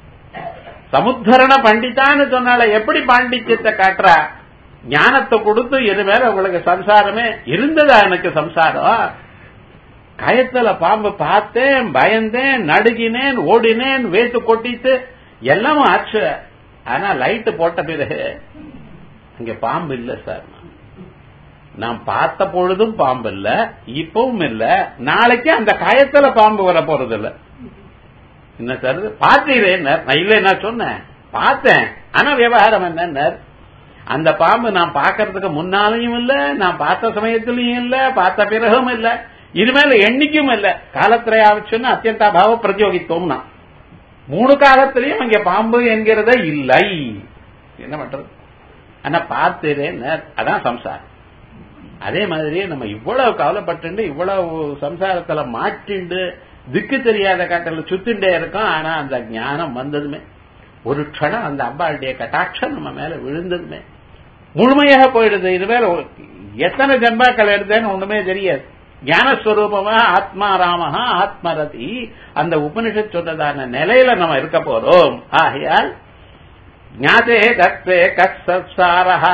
சமுத்தரண பண்டிதான்னு சொன்னால எப்படி பாண்டித்யத்தை காட்டுறா ஞானத்தை கொடுத்து இனிமேல உங்களுக்கு சம்சாரமே இருந்ததா எனக்கு சம்சாரம் கயத்துல பாம்பு பார்த்தேன் பயந்தேன் நடுகினேன் ஓடினேன் வேத்து கொட்டிட்டு எல்லாமும் ஆச்சு ஆனா லைட் போட்ட பிறகு இங்க பாம்பு இல்ல சார் நான் பார்த்த பொழுதும் பாம்பு இல்ல இப்பவும் இல்ல நாளைக்கு அந்த காயத்துல பாம்பு வர போறது இல்ல என்ன சார் பார்த்தீரேன் நான் இல்ல நான் சொன்னேன் பார்த்தேன் ஆனா விவகாரம் என்ன அந்த பாம்பு நான் பார்க்கறதுக்கு முன்னாலையும் இல்ல நான் பார்த்த சமயத்திலையும் இல்ல பார்த்த பிறகும் இல்ல இனிமேல எண்ணிக்கும் இல்ல காலத்திரையாவச்சுன்னு அத்தியந்தா பாவ பிரதியோகித்தோம்னா மூணு காலத்திலையும் அங்க பாம்பு என்கிறத இல்லை என்ன பண்றது ஆனா பார்த்தேன் அதான் சம்சாரம் அதே மாதிரியே நம்ம இவ்வளவு கவலைப்பட்டு இவ்வளவு சம்சாரத்துல மாட்டிண்டு திக்கு தெரியாத காட்டில சுத்திண்டே இருக்கோம் ஆனா அந்த ஞானம் வந்ததுமே ஒரு க்ஷணம் அந்த அம்பாளுடைய கட்டாட்சம் நம்ம மேல விழுந்ததுமே முழுமையாக போயிடுது இது மேல எத்தனை ஜன்மாக்கள் எடுத்தேன்னு ஒண்ணுமே தெரியாது ஞானஸ்வரூபமா ஆத்மா ராமஹா ஆத்மரதி அந்த உபனிஷத் சொன்னதான நிலையில நம்ம இருக்க போறோம் ஆகையால் ஞாதே தத்வே கத்சாரஹா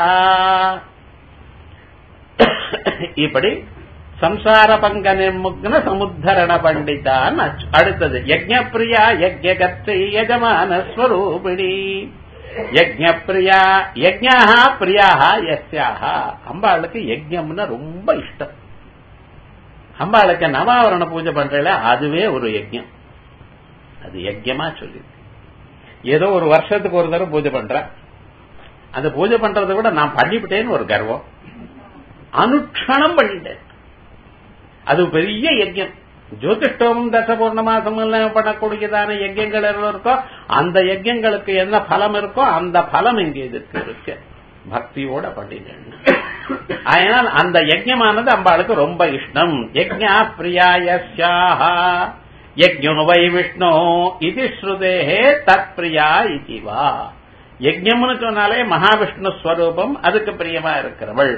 இப்படி சம்சார பங்க நிர்முக்ன சமுத்தரண பண்டிதான் அடுத்தது யஜ்ஞப்பிரியா யஜ்ஞகத்தை யஜமான ஸ்வரூபிணி யஜ்ஞப்பிரியா யஜ்ஞாஹா பிரியாஹா யஸ்யாஹா அம்பாளுக்கு யஜ்ஞம்னா ரொம்ப இஷ்டம் அம்பாளுக்கு நவாவரண பூஜை பண்றல அதுவே ஒரு யஜ்ஞம் அது யஜ்யமா சொல்லி ஏதோ ஒரு வருஷத்துக்கு ஒரு தடவை பூஜை பண்ற அந்த பூஜை பண்றதை விட நான் பண்ணிவிட்டேன்னு ஒரு கர்வம் அனுட்சணம் பண்ணிட்டேன் அது பெரிய யஜ்யம் ஜோதிஷ்டோமம் தசபூர்ணமாசம் எல்லாம் பண்ணக்கூடியதான யஜ்யங்கள் எல்லாம் இருக்கோ அந்த யஜ்யங்களுக்கு என்ன பலம் இருக்கோ அந்த பலம் இங்க இதுக்கு இருக்கு பக்தியோட பண்ணினேன் அதனால் அந்த யஜ்யமானது அம்பாளுக்கு ரொம்ப இஷ்டம் யஜ்ஞா பிரியாயஸ்யாஹா யஜ்ஞோ வை விஷ்ணு இது ஸ்ருதேஹே தத் பிரியா இதுவா யஜ்யம்னு சொன்னாலே மகாவிஷ்ணு ஸ்வரூபம் அதுக்கு பிரியமா இருக்கிறவள்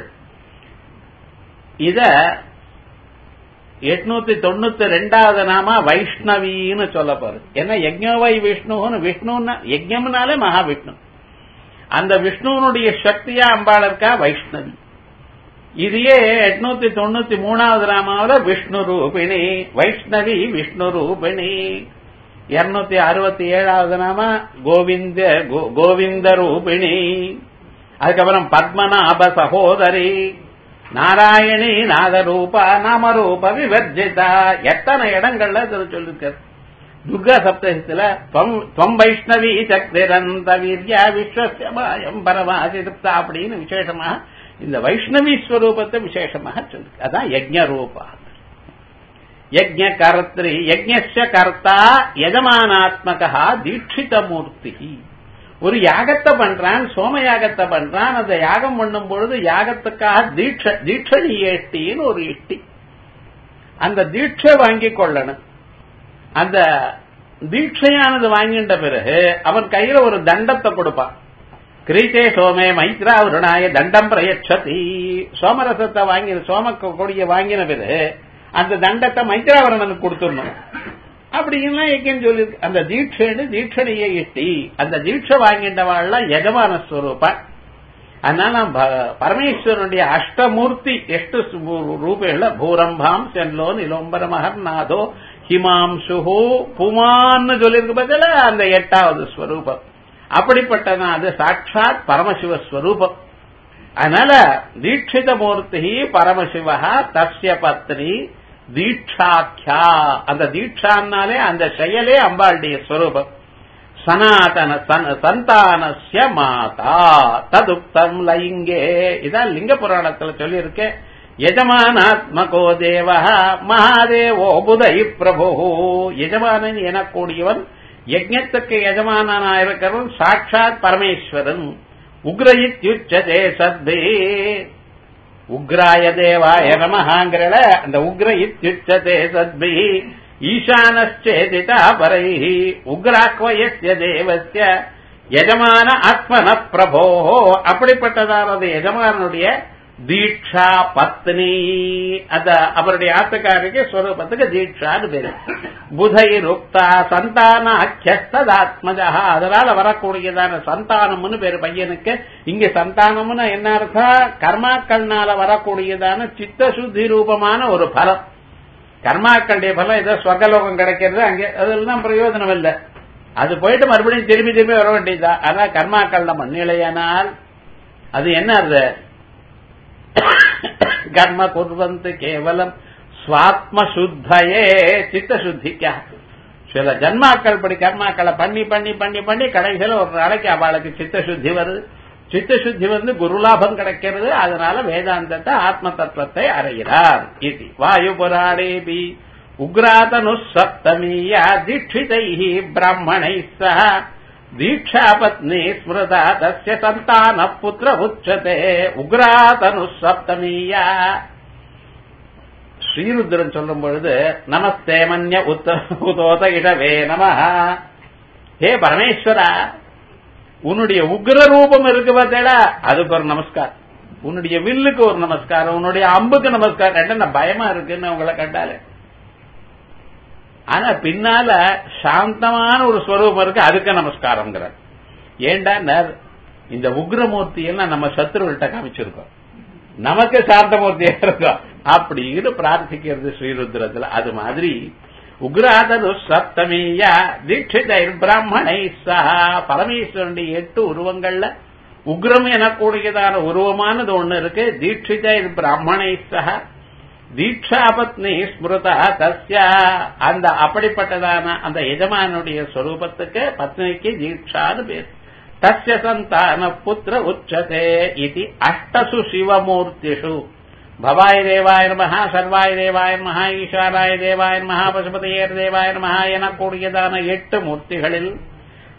இத எட்நூத்தி தொண்ணூத்தி ரெண்டாவது நாம வைஷ்ணவின்னு சொல்ல போறது ஏன்னா யஜ்ஞோவை விஷ்ணுன்னு விஷ்ணுன்னா யஜ்யம்னாலே மகாவிஷ்ணு அந்த விஷ்ணுவனுடைய சக்தியா அம்பாள் இருக்கா வைஷ்ணவி இதையே எட்நூத்தி தொண்ணூத்தி மூணாவது ராமாவில விஷ்ணு ரூபிணி வைஷ்ணவி விஷ்ணு ரூபிணி இருநூத்தி அறுபத்தி ஏழாவது நாம கோவிந்த கோவிந்த ரூபிணி அதுக்கப்புறம் பத்மநாப சகோதரி நாராயணி நாதரூபா நாமரூப விவர்ஜிதா எத்தனை இடங்கள்ல இது சொல்லிருக்காரு துர்கா சப்தத்துல துவம் வைஷ்ணவி சக்திரந்த வீர்யா விஸ்வசமாயம் பரமாதிருப்தா அப்படின்னு விசேஷமாக இந்த வைஷ்ணவி ஸ்வரூபத்தை விசேஷமாக சொல்லு அதான் யஜ்ஞ ரூபா யஜ்ஞ கர்த்திரி யஜ்ஞ கர்த்தா யஜமானாத்மகா தீட்சித மூர்த்தி ஒரு யாகத்தை பண்றான் சோம யாகத்தை பண்றான் அந்த யாகம் பண்ணும் பொழுது யாகத்துக்காக தீட்ச தீட்சணி ஏஷ்டின்னு ஒரு இஷ்டி அந்த தீட்சை வாங்கி கொள்ளணும் அந்த தீட்சையானது வாங்கின்ற பிறகு அவன் கையில ஒரு தண்டத்தை கொடுப்பான் கிரீத்தே சோமே மைத்ரா உருணாய தண்டம் பிரயச்சதி சோமரசத்தை வாங்கி சோம கொடிய வாங்கின பிறகு அந்த தண்டத்தை மைத்ராவரணனுக்கு கொடுத்துடணும் அப்படின்னா எங்கன்னு சொல்லி அந்த தீட்சைன்னு தீட்சணையை இட்டி அந்த தீட்சை வாங்கின்றவாள்லாம் யஜமான ஸ்வரூபா அதனால பரமேஸ்வரனுடைய அஷ்டமூர்த்தி ಎಷ್ಟು ರೂಪಗಳ ಭೂರಂಭಾಂ செல்லோ நிலோம்பரமகர் நாதோ ஹிமாம்சுஹோ புமான்னு சொல்லியிருக்கு பதில அந்த எட்டாவது ஸ்வரூபம் அப்படிப்பட்டதான் அது சாட்சாத் பரமசிவ ஸ்வரூபம் அதனால தீட்சித மூர்த்தி பரமசிவா தஸ்ய பத்னி தீட்சாக்கியா அந்த தீட்சான்னாலே அந்த செயலே அம்பாளுடைய ஸ்வரூபம் சனாதன சந்தானஸ்ய மாதா ததுக்தம் லிங்கே இதான் லிங்க புராணத்துல சொல்லியிருக்கேன் யஜமானாத்மகோ தேவ மகாதேவோ புதை பிரபு எஜமானன் எனக்கூடியவன் யஜ்ஞத்துக்கு எஜமானனா இருக்கிறவன் சாட்சாத் பரமேஸ்வரன் உக்ரயித்யுச்சதே சத்பே உக்ராய தேவாய நமஹாங்கிறல அந்த உக்ர இத்யுச்சதே சத்பி ஈசானச்சேதிதா பரை உக்ராக்வயஸ்ய தேவஸ்ய எஜமான ஆத்மன பிரபோ அப்படிப்பட்டதானது எஜமானுடைய தீட்சா பத்னி அந்த அவருடைய ஆத்துக்காரிக்கு ஸ்வரூபத்துக்கு தீட்சான்னு பேரு புதைருக்தா சந்தான அக்கியஸ்ததாத்மஜா அதனால வரக்கூடியதான சந்தானம்னு பேரு பையனுக்கு இங்க சந்தானம்னு என்ன அர்த்தம் கர்மாக்கள்னால வரக்கூடியதான சித்த சுத்தி ரூபமான ஒரு பலம் கர்மாக்களுடைய பலம் ஏதோ ஸ்வர்கலோகம் கிடைக்கிறது அங்கே அதெல்லாம் பிரயோஜனம் இல்லை அது போயிட்டு மறுபடியும் திரும்பி திரும்பி வர வேண்டியதா ஆனா கர்மாக்கள் நம்ம நிலையானால் அது என்ன அது கர்ம குர்வந்து கேவலம் சுவாத்ம சுத்தையே சித்த சுத்திக்கா சில ஜன்மாக்கள் படி கர்மாக்களை பண்ணி பண்ணி பண்ணி பண்ணி கடைசியில் ஒரு நாளைக்கு அவளுக்கு சித்த சுத்தி வருது சித்த சுத்தி வந்து குருலாபம் கிடைக்கிறது அதனால வேதாந்தத்தை ஆத்ம தத்துவத்தை அறைகிறார் இது வாயு புராணேபி உக்ராதனு சப்தமீயா தீட்சிதை பிராமணை சக தீட்சா பத்னி ஸ்மிருதா தஸ்ய சந்தான புத்திர உச்சதே உக்ராதனு சப்தமீயா ஸ்ரீருத்ரன் சொல்லும் பொழுது நமஸ்தே மன்ய உத்தோத இடவே நம ஹே பரமேஸ்வரா உன்னுடைய உக்ர ரூபம் இருக்கு பார்த்தேடா அதுக்கு ஒரு நமஸ்காரம் உன்னுடைய வில்லுக்கு ஒரு நமஸ்காரம் உன்னுடைய அம்புக்கு நமஸ்காரம் என்ன பயமா இருக்குன்னு உங்களை கண்டாலே ஆனா பின்னால சாந்தமான ஒரு ஸ்வரூபம் இருக்கு அதுக்கு நமஸ்காரம்ங்கிறார் ஏண்டா இந்த உக்ரமூர்த்தி எல்லாம் நம்ம சத்ருவிட்ட காமிச்சிருக்கோம் நமக்கு சாந்தமூர்த்தியா இருக்கும் அப்படின்னு பிரார்த்திக்கிறது ஸ்ரீருத்ரத்துல அது மாதிரி உக்ராதனு சப்தமீயா தீட்சிதை பிராமணை சஹா பரமேஸ்வரனுடைய எட்டு உருவங்கள்ல உக்ரம் எனக்கூடியதான உருவமானது ஒண்ணு இருக்கு தீட்சிதை பிராமணை சஹா தீட்சாபத்னி ஸ்மிருதா தஸ்ய அந்த அப்படிப்பட்டதான அந்த எஜமானுடைய ஸ்வரூபத்துக்கு பத்னிக்கு தீட்சான்னு பேர் தஸ்ய சந்தான புத்திர உச்சதே இது அஷ்டசு சிவமூர்த்திஷு பவாய தேவாய மகா சர்வாய தேவாய மகா ஈஸ்வராய தேவாய மகா பசுபதியர் தேவாய மகா எனக்கூடியதான எட்டு மூர்த்திகளில்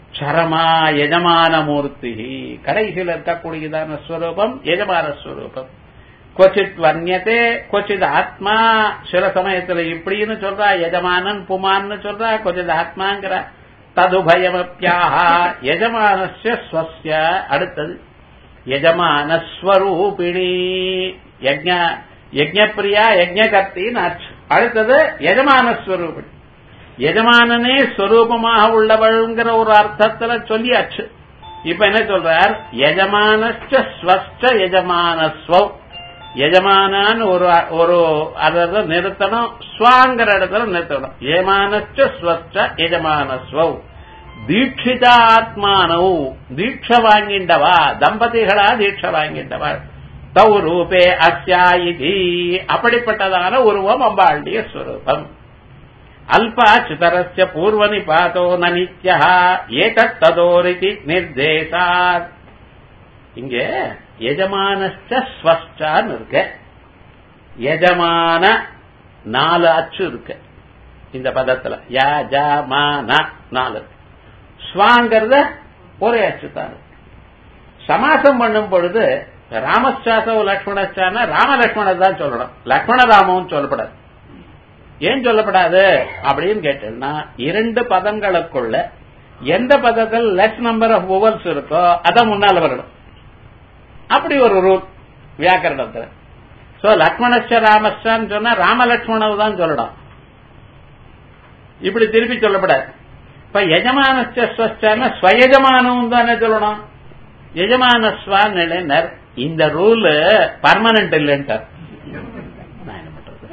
சரமா எஜமான மூர்த்தி கடைசியில் இருக்கக்கூடியதான ஸ்வரூபம் எஜமான ஸ்வரூபம் கொச்சித் வன்யத்தே கொச்சித் ஆத்மா சில சமயத்துல இப்படின்னு சொல்றா எஜமானன் புமான்னு சொல்றா கொச்சித் ஆத்மாங்கிற ததுபயமப்பியாக எஜமானஸ்ய ஸ்வஸ்ய அடுத்தது எஜமானஸ்வரூபிணி யஜ்ஞ யஜ்ஞப்பிரியா யஜ்ஞகர்த்தின்னு ஆச்சு அடுத்தது எஜமானஸ்வரூபிணி எஜமானனே ஸ்வரூபமாக உள்ளவள்ங்கிற ஒரு அர்த்தத்துல சொல்லியாச்சு இப்ப என்ன சொல்றார் எஜமானஸ்ட ஸ்வஸ்ட எஜமானஸ்வம் எஜமானான்னு ஒரு ஒரு அதை நிறுத்தணும் ஸ்வாங்கிற இடத்துல நிறுத்தணும் எஜமானஸ்ட ஸ்வஸ்ட எஜமானஸ்வம் தீட்சிதா ஆத்மானவு தீட்ச வாங்கிண்டவா தம்பதிகளா தீட்ச வாங்கிண்டவா தௌ ரூபே அஸ்யா இது அப்படிப்பட்டதான உருவம் அம்பாளுடைய ஸ்வரூபம் அல்பாச்சுதரஸ்ய பூர்வ நிபாதோ ந நித்யா ஏதத் ததோரிதி நிர்தேசாத் இங்க எஜமானஸ்ட ஸ்வஸ்டான்னு இருக்கு எஜமான நாலு அச்சு இருக்கு இந்த பதத்துல ய ஜ ம ந நாலு ஸ்வாங்கிறத ஒரே அச்சு தான் சமாசம் பண்ணும் பொழுது ராமச்சாசோ லக்ஷ்மணச்சான ராம லக்ஷ்மணர் தான் சொல்லணும் லக்ஷ்மண ராமவும் சொல்லப்படாது ஏன் சொல்லப்படாது அப்படின்னு கேட்டீங்கன்னா இரண்டு பதங்களுக்குள்ள எந்த பதத்தில் லெஸ் நம்பர் ஆஃப் ஓவல்ஸ் இருக்கோ அதான் முன்னால வரணும் அப்படி ஒரு ரூல் வியாக்கரணத்துல சோ லக்ஷ்மணஸ்ய ராமஸ்யான்னு சொன்னா ராமலட்சுமணவு தான் சொல்லணும் இப்படி திருப்பி சொல்லப்படாது இப்ப எஜமானஸ்ய ஸ்வஸ்டான ஸ்வயஜமானவும் தானே சொல்லணும் எஜமானஸ்வான் நிலைனர் இந்த ரூல் பர்மனன்ட் இல்லைன்ட்டார் நான் என்ன பண்றது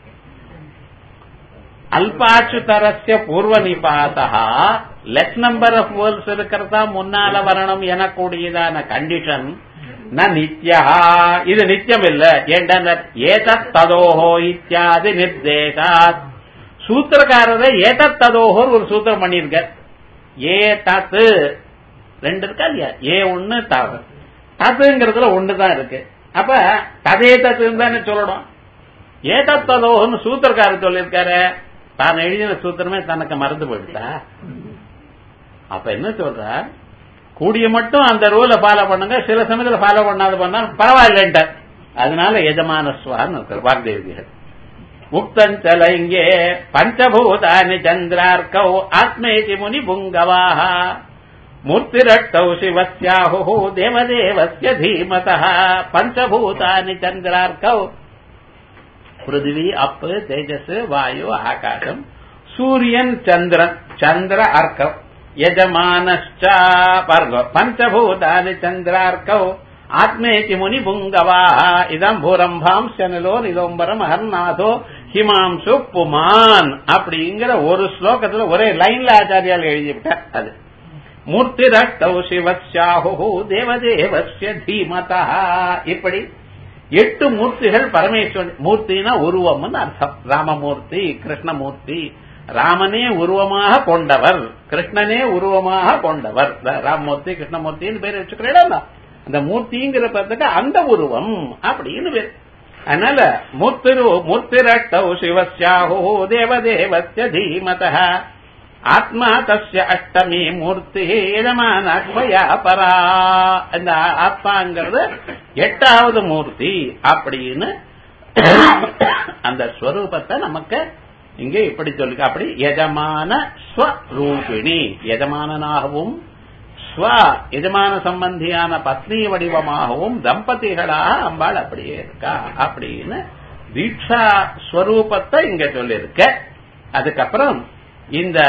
அல்பாச்சுதரஸ்ய பூர்வ நிபாதா லெஸ் நம்பர் ஆஃப் வேர்ல்ஸ் இருக்கிறதா முன்னால வரணும் எனக்கூடியதான கண்டிஷன் ந நித்யா இது நித்தியம் இல்ல ஏண்டா ஏதத் ததோஹோ இத்தியாதி நிர்தேசாத் சூத்திரக்காரரை ஏதத் ததோஹோர் ஒரு சூத்திரம் பண்ணிருக்க ஏ தத்து ரெண்டு இருக்கா இல்லையா ஏ ஒண்ணு தது தத்துங்கிறதுல ஒண்ணுதான் இருக்கு அப்ப ததே தத்துன்னு தானே சொல்லணும் ஏதத் ததோஹன்னு சூத்திரக்காரர் சொல்லியிருக்காரு தான் எழுதின சூத்திரமே தனக்கு மறந்து போயிடுதா அப்ப என்ன சொல்றார் கூடிய மட்டும் அந்த ரூலை ஃபாலோ பண்ணுங்க சில சமயத்துல ஃபாலோ பண்ணாத பண்ணா பரவாயில்லன்ட்டார் அதனால எஜமான சுவான்னு வாக்தேவிகள் முக்தஞ்சல இங்கே பஞ்சபூதானி சந்திரார்க்கௌ ஆத்மேதி முனி புங்கவாக மூர்த்திரட்டௌ சிவஸ்யாஹு தேவதேவஸ்ய தீமத பஞ்சபூதானி சந்திரார்க்கௌ பிருத்திவி அப்பு தேஜஸ் வாயு ஆகாசம் சூரியன் சந்திரன் சந்திர அர்க்கம் యజమానశ్చ పర్గో పంచభూతాని చంద్రార్కౌ ఆత్మేతి ముని పుంగవా ఇదం భూరంభాం శనలో నిలోంబరం అహర్నాథో ஹிமாம்சு புமான் அப்படிங்கிற ஒரு ஸ்லோகத்துல ஒரே லைன்ல ஆச்சாரியால் எழுதிவிட்டார் அது மூர்த்தி ரக்தௌ சிவஸ்யாஹு தேவதேவஸ்ய தீமதா இப்படி எட்டு மூர்த்திகள் பரமேஸ்வரன் மூர்த்தினா உருவம்னு அர்த்தம் ராமமூர்த்தி கிருஷ்ணமூர்த்தி ராமனே உருவமாக கொண்டவர் கிருஷ்ணனே உருவமாக கொண்டவர் ராமமூர்த்தி கிருஷ்ணமூர்த்தின்னு பேர் வச்சுக்கிறேன் அந்த மூர்த்திங்கிற பதத்துக்கு அந்த உருவம் அப்படின்னு பேர் அதனால மூர்த்திரு மூர்த்திரட்டௌ சிவஸ்யாஹோ தேவதேவஸ்ய தீமத ஆத்மா தஸ்ய அஷ்டமி மூர்த்தி இடமானயா பரா அந்த ஆத்மாங்கிறது எட்டாவது மூர்த்தி அப்படின்னு அந்த ஸ்வரூபத்தை நமக்கு இங்க இப்படி சொல்லி அப்படி எஜமான ஸ்வரூபிணி எஜமானனாகவும் ஸ்வ எஜமான சம்பந்தியான பத்னி வடிவமாகவும் தம்பதிகளாக அம்பாள் அப்படியே இருக்கா அப்படின்னு தீட்சா ஸ்வரூபத்தை இங்க சொல்லியிருக்க அதுக்கப்புறம் இந்த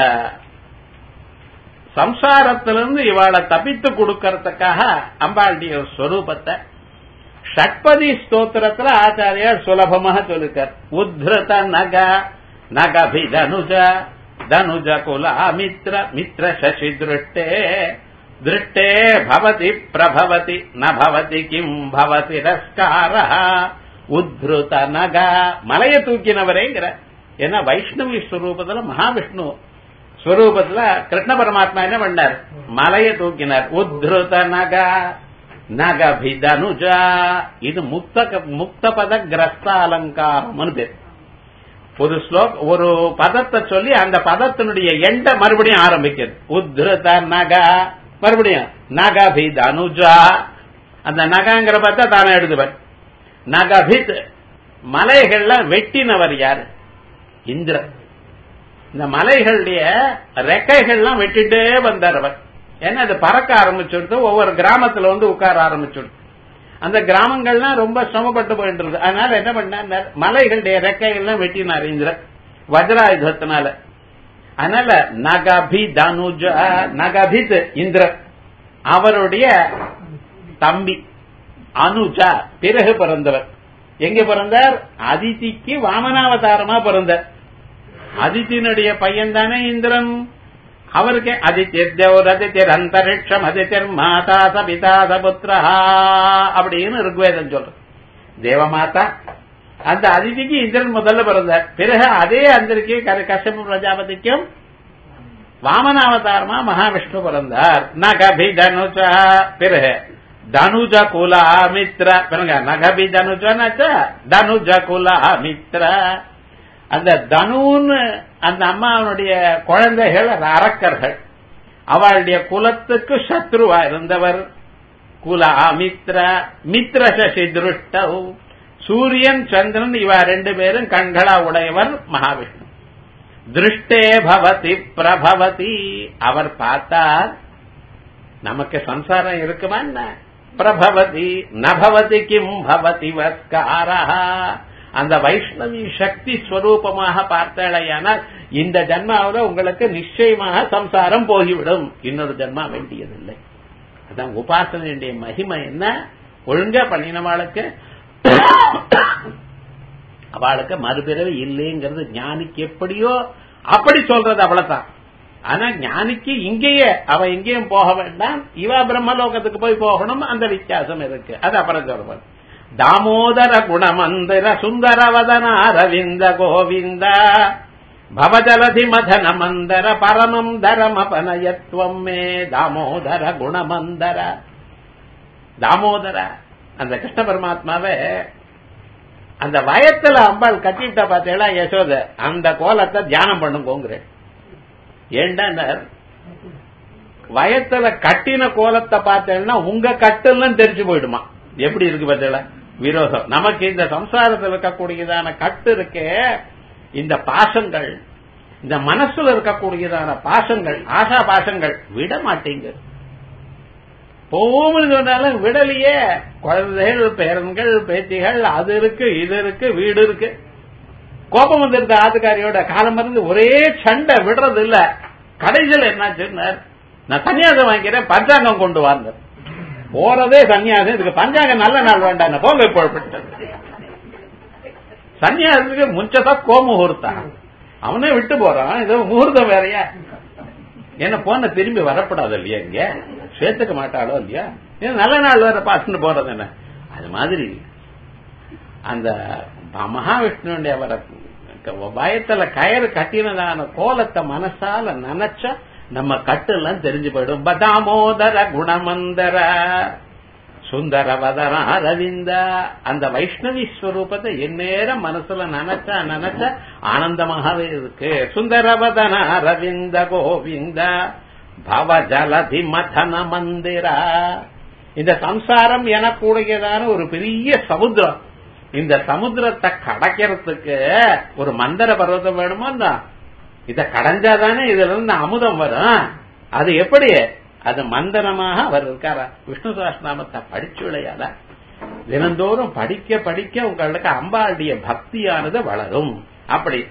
சம்சாரத்திலிருந்து இவாளை தப்பித்து கொடுக்கறதுக்காக அம்பாளுடைய ஸ்வரூபத்தை ஷட்பதி ஸ்தோத்திரத்துல ஆச்சாரியார் சுலபமாக சொல்லிருக்கார் உத்ருத நக நகபிதனுஜ தனுஜ குல மித்ர மித்ர சசி திருஷ்டே திருஷ்டே பவதி பிரபவதி ந பவதி கிம் பவதி ரஸ்கார உத்ருத நக மலைய தூக்கினவரேங்கிற ஏன்னா வைஷ்ணவி ஸ்வரூபத்துல மகாவிஷ்ணு ஸ்வரூபத்துல கிருஷ்ண பரமாத்மா என்ன பண்ணார் மலைய தூக்கினார் உத்ருத நக நகபிதனுஜா இது முக்த முக்த பத கிரஸ்த அலங்காரம்னு பேர் ஒரு ஸ்லோக் ஒரு பதத்தை சொல்லி அந்த பதத்தினுடைய எண்ட மறுபடியும் ஆரம்பிக்கிறது உத்ருத நகா மறுபடியும் நகபித் அனுஜா அந்த நகாங்கிற பார்த்தா தானே எழுதுவர் நகபித் மலைகள்ல வெட்டினவர் யாரு இந்திரன் இந்த மலைகளுடைய ரெக்கைகள்லாம் வெட்டிட்டே வந்தார் அவர் ஏன்னா அது பறக்க ஆரம்பிச்சுடுது ஒவ்வொரு கிராமத்துல வந்து உட்கார ஆரம்பிச்சுடுது அந்த கிராமங்கள்லாம் ரொம்ப சிரமப்பட்டு போயிட்டு இருக்கு அதனால என்ன பண்ணார் மலைகளுடைய ரெக்கைகள்லாம் வெட்டினார் இந்திரன் வஜ்ராயுதத்தினால அதனால நகபி தனுஜ நகபித் இந்திரன் அவருடைய தம்பி அனுஜா பிறகு பிறந்தவர் எங்க பிறந்தார் அதிதிக்கு வாமனாவதாரமா பிறந்தார் அதித்தினுடைய பையன் தானே இந்திரன் அவருக்கு அதித்யர் தேவர் அதித்யர் அந்தரிக்ஷம் அதித்யர் மாதா சபிதா சபுத்திரா அப்படின்னு ருக்வேதம் சொல்ற தேவமாதா அந்த அதிதிக்கு இந்திரன் முதல்ல பிறந்தார் பிறகு அதே அந்தரிக்கு கஷ்யப பிரஜாபதிக்கும் வாமனாவதாரமா மகாவிஷ்ணு பிறந்தார் நகபி தனுஜா பிறகு தனுஜ குலா மித்ர பிறங்க நகபி தனுஜனாச்சா தனுஜ குலா மித்ர அந்த தனுன்னு அந்த அம்மாவனுடைய குழந்தைகள் அரக்கர்கள் அவளுடைய குலத்துக்கு சத்ருவா இருந்தவர் குல மித்ர மித்ர சசி திருஷ்டவ் சூரியன் சந்திரன் இவ ரெண்டு பேரும் கண்களா உடையவர் மகாவிஷ்ணு திருஷ்டே பவதி பிரபவதி அவர் பார்த்தார் நமக்கு சம்சாரம் இருக்குமா என்ன பிரபவதி நபவதி கிம் பவதி வஸ்காரா அந்த வைஷ்ணவி சக்தி ஸ்வரூபமாக பார்த்தாலேயானால் இந்த ஜன்மாவில் உங்களுக்கு நிச்சயமாக சம்சாரம் போகிவிடும் இன்னொரு ஜன்மா வேண்டியதில்லை அதான் உபாசனையுடைய மகிமை என்ன ஒழுங்கா பண்ணினவாளுக்கு அவளுக்கு மறுபிறவி இல்லைங்கிறது ஞானிக்கு எப்படியோ அப்படி சொல்றது அவ்வளவுதான் ஆனா ஞானிக்கு இங்கேயே அவ எங்கேயும் போக வேண்டாம் இவ பிரம்மலோகத்துக்கு போய் போகணும் அந்த வித்தியாசம் இருக்கு அது அப்புறம் சொல்றேன் தாமோதர குணமந்திர சுந்தரவதன அரவிந்த கோவிந்த பவஜலதி மதன மந்தர பரமம் தரமபனயத்வம் மே தாமோதர குணமந்தர தாமோதர அந்த கிருஷ்ண பரமாத்மாவே அந்த வயத்துல அம்பாள் கட்டிட்ட பார்த்தீங்களா யசோத அந்த கோலத்தை தியானம் பண்ணுங்கோங்கிறேன் ஏண்டா வயத்துல கட்டின கோலத்தை பார்த்தேன்னா உங்க கட்டெல்லாம் தெரிஞ்சு போயிடுமா எப்படி இருக்கு பார்த்தீங்களா விரோதம் நமக்கு இந்த சம்சாரத்தில் இருக்கக்கூடியதான கட்டு இருக்கே இந்த பாசங்கள் இந்த மனசுல இருக்கக்கூடியதான பாசங்கள் ஆசா பாசங்கள் விட மாட்டீங்க போகும்னு சொன்னாலும் விடலையே குழந்தைகள் பேரன்கள் பேத்திகள் அது இருக்கு இது இருக்கு வீடு இருக்கு கோபம் வந்திருந்த ஆத்துக்காரியோட காலம் இருந்து ஒரே சண்டை விடுறது இல்ல கடைசியில் என்னாச்சுன்னு நான் சன்னியாசம் வாங்கிக்கிறேன் பஞ்சாங்கம் கொண்டு வந்தேன் போறதே சன்னியாசம் இதுக்கு பஞ்சாங்கம் நல்ல நாள் வேண்டாம் போங்க இப்போ சன்னியாசத்துக்கு முச்சதா கோமுகூர்த்தா அவனே விட்டு போறான் ஏதோ முகூர்த்தம் வேறையா என்ன போன திரும்பி வரப்படாது இல்லையா இங்க சேர்த்துக்க மாட்டாளோ இல்லையா நல்ல நாள் வேற பார்த்துட்டு போறது என்ன அது மாதிரி அந்த மகாவிஷ்ணுடைய வர பயத்துல கயிறு கட்டினதான கோலத்தை மனசால நினைச்சா நம்ம கட்டு எல்லாம் தெரிஞ்சு போயிடும் பதாமோதர குணமந்தர சுந்தரவதர அரவிந்த அந்த வைஷ்ணவி ஸ்வரூபத்தை எந்நேரம் மனசுல நினைச்சா நினைச்சா ஆனந்தமாகவே இருக்கு சுந்தரவதன அரவிந்த கோவிந்த பவஜலதி மதன மந்திரா இந்த சம்சாரம் எனக்கூடியதான ஒரு பெரிய சமுத்திரம் இந்த சமுத்திரத்தை கடக்கிறதுக்கு ஒரு மந்திர பர்வதம் வேணுமா இத கடைஞ்சாதானே இதுல இருந்து அமுதம் வரும் அது எப்படி அது மந்தனமாக அவர் இருக்காரா விஷ்ணு சாஸ்திரநாமத்தை படிச்சு விளையாட தினந்தோறும் படிக்க படிக்க உங்களுக்கு அம்பாளுடைய பக்தியானது வளரும் அப்படி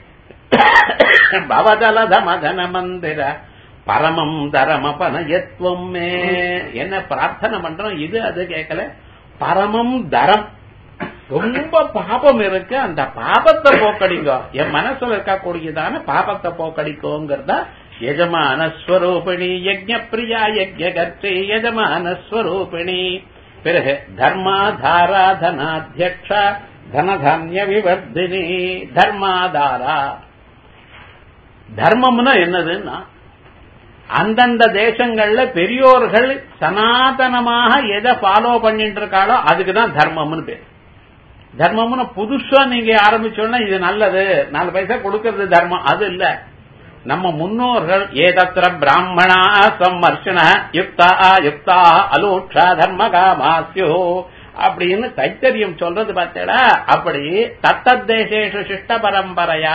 பவதலத மதன மந்திர பரமம் தரமபன எத்வமே என்ன பிரார்த்தனை பண்றோம் இது அது கேட்கல பரமம் தரம் ரொம்ப பாபம் இருக்கு அந்த பாபத்தை போக்கடிங்க என் மனசுல இருக்கக்கூடியதான பாபத்தை போக்கடிக்கோங்கிறதா யஜமான ஸ்வரூபிணி யஜ்ய பிரியா யஜ்ய கர்த்தி யஜமான ஸ்வரூபிணி பிறகு தர்மாதாராதனாத்தியக்ஷ தனதானிய விவர்தினி தர்மாதாரா தர்மம்னா என்னதுன்னா அந்தந்த தேசங்கள்ல பெரியோர்கள் சனாதனமாக எதை ஃபாலோ பண்ணிட்டு இருக்காளோ அதுக்குதான் தர்மம்னு பேர் தர்மம்னு புதுசா நீங்க ஆரம்பிச்சோன்னா இது நல்லது நாலு பைசா கொடுக்கறது தர்மம் அது இல்ல நம்ம முன்னோர்கள் ஏதத்திர பிராமணா சம்மர்ஷண யுக்தா யுக்தா அலூட்சா தர்ம காமாசியோ அப்படின்னு தைத்தரியம் சொல்றது பார்த்தேடா அப்படி தத்தத்தேசேஷு சிஷ்ட பரம்பரையா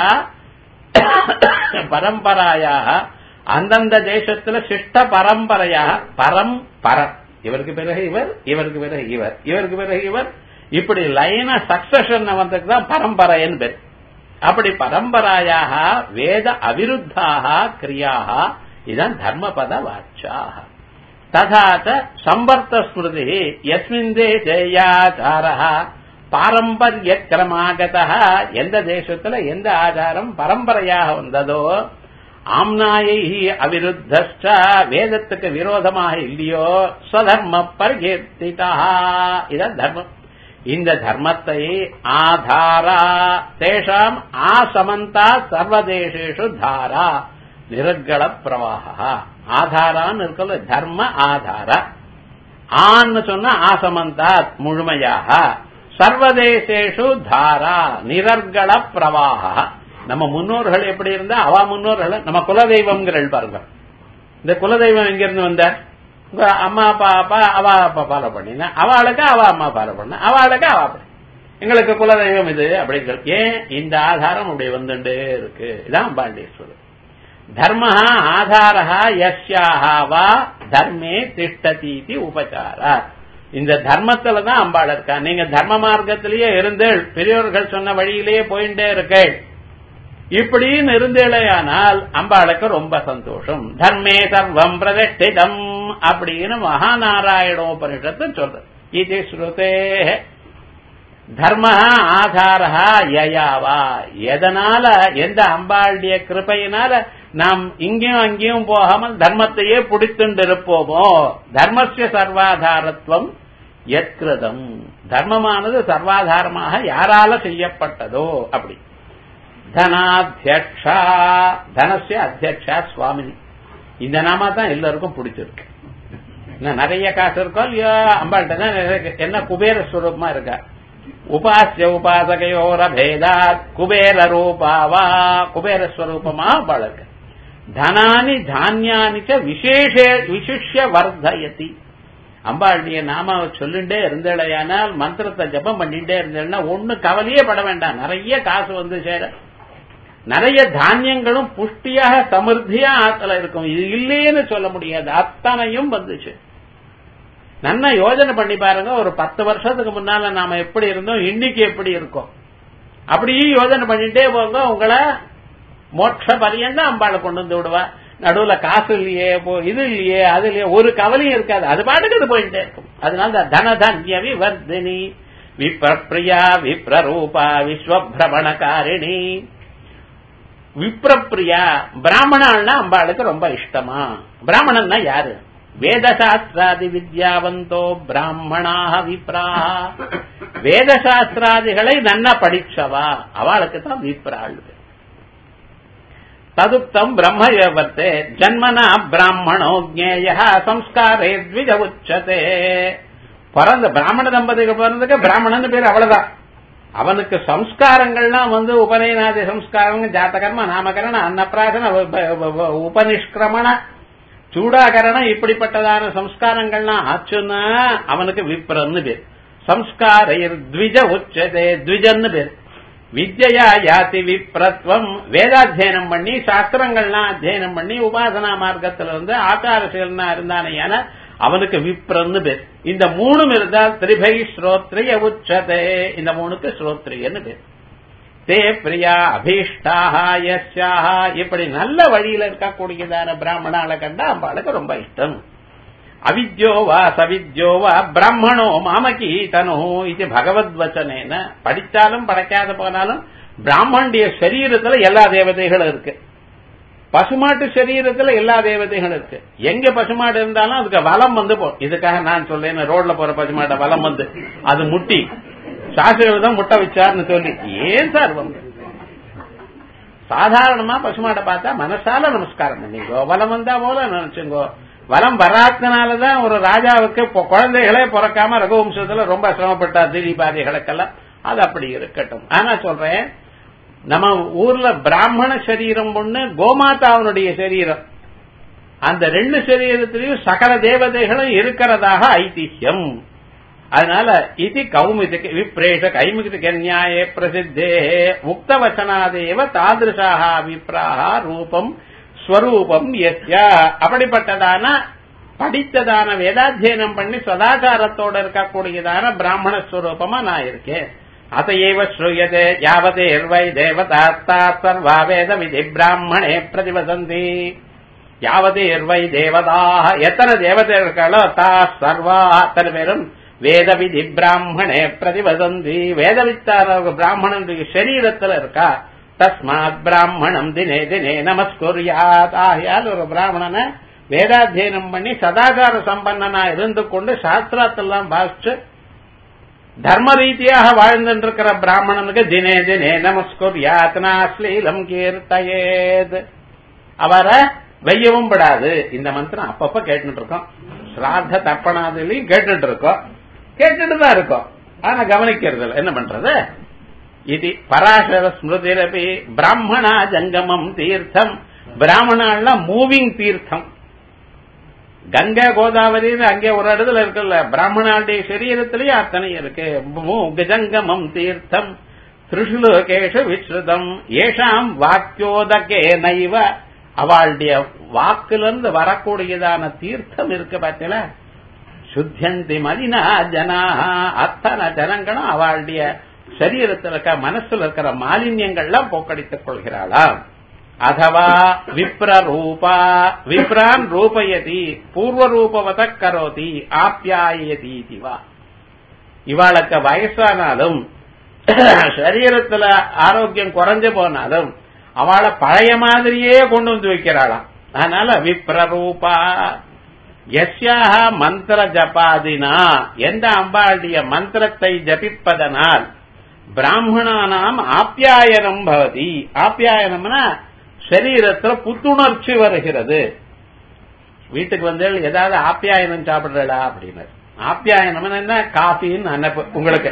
பரம்பராயா அந்தந்த தேசத்துல சிஷ்ட பரம்பரையா பரம் பரம் இவருக்கு பிறகு இவர் இவருக்கு பிறகு இவர் இவருக்கு பிறகு இவர் இப்படி லைன சக்சஷன் வந்ததுக்கு தான் பரம்பரைன்னு பேர் அப்படி பரம்பராயாக வேத அவிருத்தாக கிரியாக இதான் தர்மபத வாச்சாக ததாச்ச சம்பர்த்த ஸ்மிருதி எஸ்மின் தேசேயாச்சார பாரம்பரிய கிரமாகத எந்த தேசத்துல எந்த ஆச்சாரம் பரம்பரையாக வந்ததோ ஆம்னாயை அவிருத்த வேதத்துக்கு விரோதமாக இல்லையோ ஸ்வதர்ம பரிகீர்த்திதா இதான் தர்மம் இந்த தர்மத்தை ஆதாரா தேஷாம் ஆசமந்தா சர்வதேசேஷு தாரா நிரர்கள பிரவாக ஆதாரான்னு இருக்கல தர்ம ஆதார ஆன்னு சொன்னா ஆசமந்தா முழுமையாக சர்வதேசேஷு தாரா நிரர்கள பிரவாக நம்ம முன்னோர்கள் எப்படி இருந்தா அவ முன்னோர்கள் நம்ம குலதெய்வம்ங்கிறள் பாருங்க இந்த குலதெய்வம் எங்கிருந்து வந்த உங்க அம்மா அப்பா அப்பா அவ அப்பா ஃபாலோ பண்ணினா அவளுக்கு அவ அம்மா ஃபாலோ பண்ண அவளுக்கு அவ அப்படி எங்களுக்கு குலதெய்வம் இது அப்படிங்கிற ஏன் இந்த ஆதாரம் அப்படி வந்துட்டே இருக்கு இதான் பாண்டேஸ்வரர் தர்ம ஆதாரா யஸ்யாஹா வா தர்மே திஷ்டதீதி உபச்சாரா இந்த தர்மத்துல தான் அம்பாள் இருக்கா நீங்க தர்ம மார்க்கத்திலேயே இருந்து பெரியோர்கள் சொன்ன வழியிலேயே போயிட்டே இருக்கேள் இப்படின்னு இருந்தேலையானால் அம்பாளுக்கு ரொம்ப சந்தோஷம் தர்மே சர்வம் பிரதிஷ்டிதம் அப்படின்னு மகாநாராயணோபனிஷத்து சொல்றது இது ஸ்ருதே தர்ம ஆதாரா யயாவா எதனால எந்த அம்பாளுடைய கிருப்பையினால நாம் இங்கேயும் அங்கேயும் போகாமல் தர்மத்தையே பிடித்துண்டு இருப்போமோ தர்மஸ்ய சர்வாதாரத்துவம் எத்கிருதம் தர்மமானது சர்வாதாரமாக யாரால செய்யப்பட்டதோ அப்படி தனாத்தியக்ஷா தனசிய அத்தியக்ஷா சுவாமினி இந்த நாம தான் எல்லாருக்கும் பிடிச்சிருக்கு நிறைய காசு இருக்கோ இல்லையோ அம்பாள்கிட்ட தான் என்ன குபேர ஸ்வரூபமா இருக்கா உபாசிய உபாசகையோர பேதா குபேர ரூபாவா குபேர ஸ்வரூபமா அம்பாள் இருக்கு தனானி தானியானி விசேஷ விசிஷ்ய வர்தயதி அம்பாளுடைய நாம சொல்லிண்டே இருந்தேடையானால் மந்திரத்தை ஜபம் பண்ணிட்டே இருந்தேன்னா ஒண்ணு கவலையே பட வேண்டாம் நிறைய காசு வந்து சேர நிறைய தானியங்களும் புஷ்டியாக சமிருத்தியா ஆத்துல இருக்கும் இது இல்லைன்னு சொல்ல முடியாது அத்தனையும் வந்துச்சு நன்னா யோஜனை பண்ணி பாருங்க ஒரு பத்து வருஷத்துக்கு முன்னால நாம எப்படி இருந்தோம் இன்னைக்கு எப்படி இருக்கோம் அப்படியே யோஜனை பண்ணிட்டே போங்க உங்களை மோட்ச பரியந்தான் அம்பாளை கொண்டு வந்து விடுவா நடுவுல காசு இல்லையே இது இல்லையே அது இல்லையே ஒரு கவலையும் இருக்காது அது பாட்டுக்கு அது போயிட்டே இருக்கும் அதனால தனதன்ய விவர்தினி விப்ரப்ரியா விப்ரரூபா விஸ்வபிரமணகாரிணி விப்ரப்ரியா பிராமணாள்னா அம்பாளுக்கு ரொம்ப இஷ்டமா பிராமணன்னா யாரு வேதசாஸ்திராதி வித்யாவந்தோ பிராமணாக விப்ராக வேதசாஸ்திராதிகளை நன்னா படிச்சவா அவளுக்கு தான் விப்ராள் ததுக்தம் பிரம்ம ஏவத்தே ஜன்மனா பிராமணோ ஜேய சம்ஸ்காரே த்விஜ உச்சதே பிறந்த பிராமண தம்பதிகள் பிறந்ததுக்கு பிராமணன் பேர் அவ்வளவுதான் அவனுக்கு சம்ஸ்காரங்கள்லாம் வந்து உபநயனாதி சம்ஸ்காரம் ஜாத்தகர்ம நாமகரண அன்னப்பிராசன உபனிஷ்கிரமண சூடாகரணம் இப்படிப்பட்டதான சம்ஸ்காரங்கள்லாம் ஆச்சுன்னா அவனுக்கு விப்ரன்னு பேர் சம்ஸ்காரையர் த்விஜ உச்சதே த்விஜன்னு பேர் வித்யா யாதி விப்ரத்வம் வேதாத்தியனம் பண்ணி சாஸ்திரங்கள்லாம் அத்தியனம் பண்ணி உபாசனா மார்க்கத்துல இருந்து ஆச்சார செயல்னா இருந்தானே அவனுக்கு விப்ரன்னு பேர் இந்த மூணும் இருந்தால் திரிபை ஸ்ரோத்ரிய உச்சதே இந்த மூணுக்கு ஸ்ரோத்ரியன்னு பேர் தே பிரியா அபீஷ்டாக யஸ்யாக இப்படி நல்ல வழியில இருக்கக்கூடியதான பிராமணால கண்டா அம்பாளுக்கு ரொம்ப இஷ்டம் அவித்யோவா சவித்யோவா பிராமணோ மாமகி தனு இது பகவத் வச்சனேன படித்தாலும் படைக்காத போனாலும் பிராமண்டிய சரீரத்துல எல்லா தேவதைகளும் இருக்கு பசுமாட்டு சரீரத்துல எல்லா தேவதைகளும் இருக்கு எங்க பசுமாடு இருந்தாலும் அதுக்கு வலம் வந்து போ இதுக்காக நான் சொல்லேன் ரோட்ல போற பசுமாட்ட வலம் வந்து அது முட்டி சாஸ்திரிகள் தான் முட்டை வச்சார்னு சொல்லி ஏன் சார் வந்து சாதாரணமா பசுமாட்டை பார்த்தா மனசால நமஸ்காரம் பண்ணிங்கோ வலம் வந்தா போல நினைச்சுங்கோ வலம் வராதனாலதான் ஒரு ராஜாவுக்கு குழந்தைகளே பிறக்காம ரகுவம்சத்துல ரொம்ப சிரமப்பட்டார் திலீபாதிகளுக்கெல்லாம் அது அப்படி இருக்கட்டும் ஆனா சொல்றேன் நம்ம ஊர்ல பிராமண சரீரம் ஒண்ணு கோமாதாவனுடைய சரீரம் அந்த ரெண்டு சரீரத்திலையும் சகல தேவதைகளும் இருக்கிறதாக ஐதிஹ்யம் அதனால இது கௌமிதிக்கு விப்ரேஷ கைமுகிதிக நியாய பிரசித்தே உக்தவச்சனாதேவ தாதிருஷாக அபிப்பிராக ரூபம் ஸ்வரூபம் எஸ்யா அப்படிப்பட்டதான படித்ததான வேதாத்தியனம் பண்ணி சதாச்சாரத்தோட இருக்கக்கூடியதான பிராமண ஸ்வரூபமா நான் இருக்கேன் அதையேவ ஸ்ரூயதே யாவதே வை தேவதாஸ்தா சர்வா வேத விதி பிராமணே பிரதிவசந்தி யாவதே வை தேவதாக எத்தனை தேவதை இருக்காளோ தா சர்வா அத்தனை பேரும் வேத விதி பிராமணே பிரதிவசந்தி வேதவித்தார பிராமணனுடைய சரீரத்துல இருக்கா தஸ்மாத் பிராமணம் தினே தினே நமஸ்குரியாத் ஆகையால் ஒரு பிராமணனை வேதாத்தியனம் பண்ணி சதாகார சம்பன்னனா இருந்து கொண்டு சாஸ்திரத்தெல்லாம் பாசிச்சு தர்ம ரீதியாக வாழ்ந்துருக்கிற பிராமணனுக்கு தினே தினே நமஸ்குரியாத்னா ஸ்லீலம் கீர்த்தயேத் அவரை வெய்யவும் படாது இந்த மந்திரம் அப்பப்ப கேட்டுட்டு இருக்கோம் ஸ்ராத்த தர்ப்பணாதிலையும் கேட்டுட்டு இருக்கோம் கேட்டுட்டு தான் இருக்கோம் ஆனா கவனிக்கிறது இல்லை என்ன பண்றது இது பராசர ஸ்மிருதிரபி பிராமணா ஜங்கமம் தீர்த்தம் பிராமணால மூவிங் தீர்த்தம் கங்கை கோதாவரின்னு அங்கே ஒரு இடத்துல இருக்குல்ல பிராமணாளுடைய சரீரத்திலேயே அத்தனை இருக்கு கஜங்கமம் தீர்த்தம் திருஷ்லோகேஷ விஸ்ருதம் ஏஷாம் வாக்கியோதகே நைவ அவளுடைய வாக்கிலிருந்து வரக்கூடியதான தீர்த்தம் இருக்கு பார்த்தீங்களா சுத்தியந்தி மதினா ஜனா அத்தனை ஜனங்களும் அவளுடைய சரீரத்தில் இருக்க மனசுல இருக்கிற மாலின்யங்கள்லாம் போக்கடித்துக் கொள்கிறாளாம் அதவா விப்ர ரூபா விப்ரான் ரூபயதி பூர்வ ரூபவத கரோதி ஆப்யாயதி வா இவாளுக்கு வயசானாலும் சரீரத்துல ஆரோக்கியம் குறைஞ்சு போனாலும் அவளை பழைய மாதிரியே கொண்டு வந்து வைக்கிறாளாம் அதனால விப்ரரூபா எஸ்யாக மந்திர ஜபாதினா எந்த அம்பாளுடைய மந்திரத்தை ஜபிப்பதனால் பிராமணானாம் ஆப்யாயனம் பவதி ஆப்யாயனம்னா சரீரத்துல புத்துணர்ச்சி வருகிறது வீட்டுக்கு வந்து ஏதாவது ஆப்யாயனம் சாப்பிடுறா அப்படின்னு ஆப்யாயனம் என்ன காஃபின்னு அனுப்பு உங்களுக்கு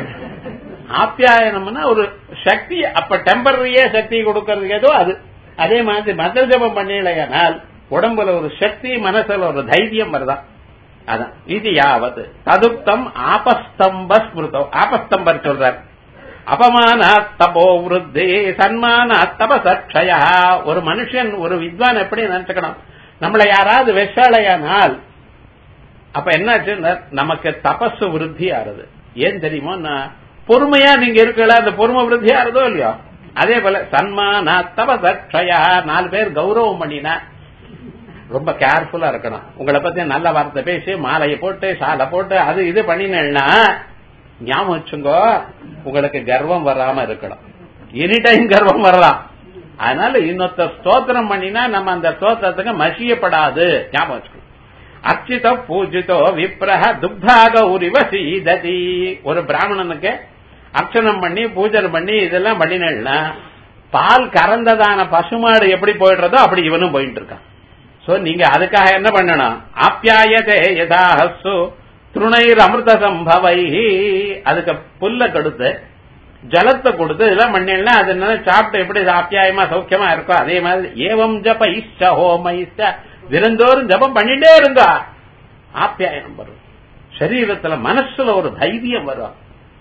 ஆப்யாயனம்னா ஒரு சக்தி அப்ப டெம்பரரியா சக்தி கொடுக்கறது ஏதோ அது அதே மாதிரி மந்திர ஜபம் பண்ணலையானால் உடம்புல ஒரு சக்தி மனசுல ஒரு தைரியம் வருதான் அதான் இது யாவது ததுப்தம் ஆபஸ்தம்ப ஸ்மிருதம் ஆபஸ்தம்பர் சொல்றார் அபமான தபோ விருத்தி சன்மான தபசக்ஷயா ஒரு மனுஷன் ஒரு வித்வான் எப்படி நினைச்சுக்கணும் நம்மளை யாராவது வெஷாலையானால் அப்ப என்னாச்சு நமக்கு தபசு விருத்தி ஆறுது ஏன் தெரியுமோ நான் பொறுமையா நீங்க இருக்கல அந்த பொறுமை விருத்தி ஆறுதோ இல்லையோ அதே போல சன்மான தபசக்ஷயா நாலு பேர் கௌரவம் பண்ணினா ரொம்ப கேர்ஃபுல்லா இருக்கணும் உங்களை பத்தி நல்ல வார்த்தை பேசி மாலையை போட்டு சாலை போட்டு அது இது பண்ணினா ஞாபகம் வச்சுங்கோ உங்களுக்கு கர்வம் வராம இருக்கணும் எனி டைம் கர்வம் வரலாம் அதனால இன்னொருத்த ஸ்தோத்திரம் பண்ணினா நம்ம அந்த ஸ்தோத்திரத்துக்கு மசியப்படாது ஞாபகம் வச்சுக்கணும் அர்ச்சிதோ பூஜிதோ விப்ரஹ துக்தாக உரிவ சீததி ஒரு பிராமணனுக்கு அர்ச்சனம் பண்ணி பூஜனை பண்ணி இதெல்லாம் பண்ணினா பால் கறந்ததான பசுமாடு எப்படி போயிடுறதோ அப்படி இவனும் போயிட்டு இருக்கான் சோ நீங்க அதுக்காக என்ன பண்ணணும் ஆப்யாயதே யதாஹசு துணைர் அமிர்த சம்பவை அதுக்கு புல்ல கொடுத்து ஜலத்தை கொடுத்து இதெல்லாம் பண்ணீங்கன்னா அது என்ன சாப்பிட்டு எப்படி ஆப்யாயமா சௌக்கியமா இருக்கோ அதே மாதிரி ஏவம் ஜப இஷ்ட ஹோம இஷ்ட தினந்தோறும் ஜபம் பண்ணிட்டே இருங்க ஆப்யாயனம் வரும் சரீரத்துல மனசுல ஒரு தைரியம் வரும்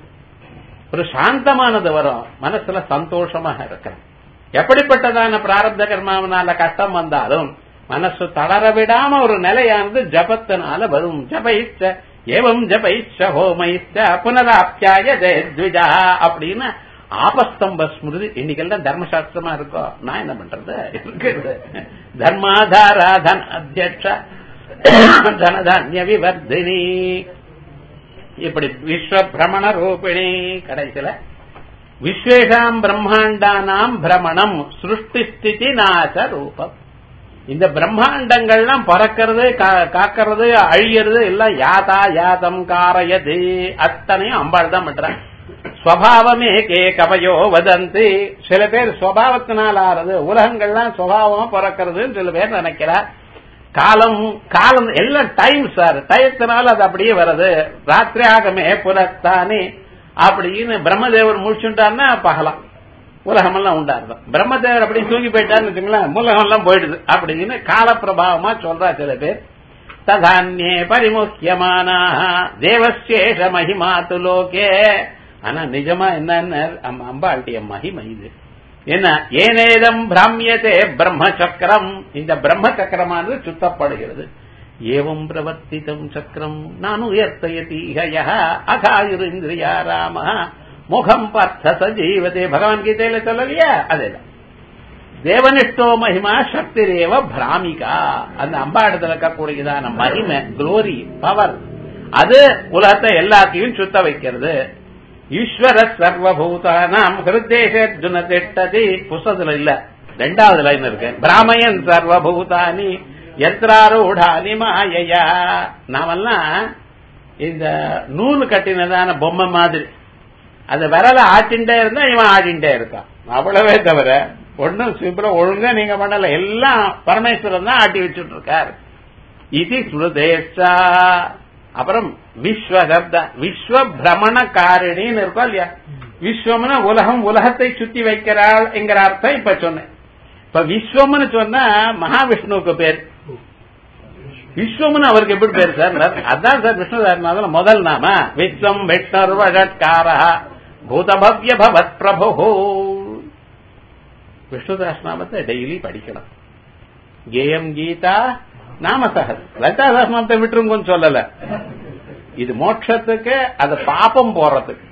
ஒரு சாந்தமானது வரும் மனசுல சந்தோஷமாக இருக்கிறோம் எப்படிப்பட்டதான பிராரப்த கர்மாவனால கஷ்டம் வந்தாலும் மனசு தளர விடாம ஒரு நிலையானது ஜபத்தினால வரும் ஜபைச்ச ஏவம் ஜபைச்ச ஹோமைச்ச புனராப்யாய தேஜா அப்படின்னு ஆபஸ்தம்ப ஸ்மிருதி இன்னைக்கெல்லாம் தர்மசாஸ்திரமா இருக்கும் நான் என்ன பண்றது இருக்குது தர்மாதாரா தன அத்தியட்ச தனதான்ய விவர்தினி இப்படி விஸ்வ பிரமண ரூபிணி கடைசியில விஸ்வேஷாம் பிரம்மாண்டானாம் பிரமணம் சிருஷ்டி ஸ்திதி நாச ரூபம் இந்த பிரம்மாண்டங்கள்லாம் பறக்கிறது காக்கிறது அழியறது எல்லாம் யாதா யாதம் காரயது அத்தனையும் அம்பாள் தான் பண்றாங்க ஸ்வபாவமே கே கவையோ வதந்தி சில பேர் சுவாவத்தினால் ஆறது உலகங்கள்லாம் சுவாவமா பிறக்கிறதுன்னு சில பேர் நினைக்கிறார் காலம் காலம் எல்லாம் டைம் சார் டயத்தினால அது அப்படியே வருது ராத்திரி ஆகமே புலத்தானே அப்படின்னு பிரம்மதேவர் முடிச்சுட்டாருன்னா பகலாம் உலகமெல்லாம் உண்டாருதான் பிரம்மதேவர் அப்படி தூங்கி போயிட்டாருன்னு வச்சுங்களேன் உலகம் எல்லாம் போயிடுது அப்படின்னு காலப்பிரபாவமா சொல்றா சில பேர் ததான்யே பரிமுக்கியமான தேவசேஷ மகிமா லோகே ஆனா நிஜமா என்னன்னு அம்பாளுடைய மகிமை இது என்ன ஏனேதம் பிராமியதே பிரம்ம சக்கரம் இந்த பிரம்ம சக்கரமானது சுத்தப்படுகிறது ஏவம் பிரவர்த்திதம் சக்கரம் நான் உயர்த்தயதீகய அகாயுரிந்திரியா ராம முகம் பார்த்த சஜீவதே பகவான் கீதையில சொல்லலையா அதேதான் தேவனிஷ்டோ மகிமா சக்திரேவ பிராமிகா அந்த அம்பாடத்துல இருக்கக்கூடியதான மகிமை குளோரி பவர் அது உலகத்தை எல்லாத்தையும் சுத்த வைக்கிறது ஈஸ்வர சர்வபூதானாம் ஹிருதேஷர்ஜுன திட்டதி புஸ்தகத்துல இல்ல ரெண்டாவது லைன் இருக்கு பிராமயன் சர்வபூதானி யத்ராரூடானி மாயையா நாமெல்லாம் இந்த நூல் கட்டினதான பொம்மை மாதிரி அந்த விரல ஆட்டின்டே இருந்தா இவன் ஆடிண்டே இருக்கான் அவ்வளவே தவிர ஒன்னும் சிம்பிளா ஒழுங்கா நீங்க பண்ணல எல்லாம் பரமேஸ்வரன் தான் ஆட்டி வச்சுட்டு இருக்காரு இது ஸ்ருதேஷா அப்புறம் விஸ்வசப்த விஸ்வ பிரமண காரிணின்னு இருக்கோம் இல்லையா விஸ்வம்னா உலகம் உலகத்தை சுத்தி வைக்கிறாள் என்கிற அர்த்தம் இப்ப சொன்னேன் இப்ப விஸ்வம்னு சொன்னா மகாவிஷ்ணுவுக்கு பேர் விஸ்வம்னு அவருக்கு எப்படி பேர் சார் அதான் சார் விஷ்ணு சார் முதல் நாம விஸ்வம் விஷ்ணர் வழக்காரா பூதபவ்ய பவத் பிரபு விஷ்ணு நாமத்தை டெய்லி படிக்கணும் கேயம் கீதா நாம சகஸ் லலிதா சகஸ்நாமத்தை விட்டுருங்கன்னு சொல்லல இது மோட்சத்துக்கு அது பாப்பம் போறதுக்கு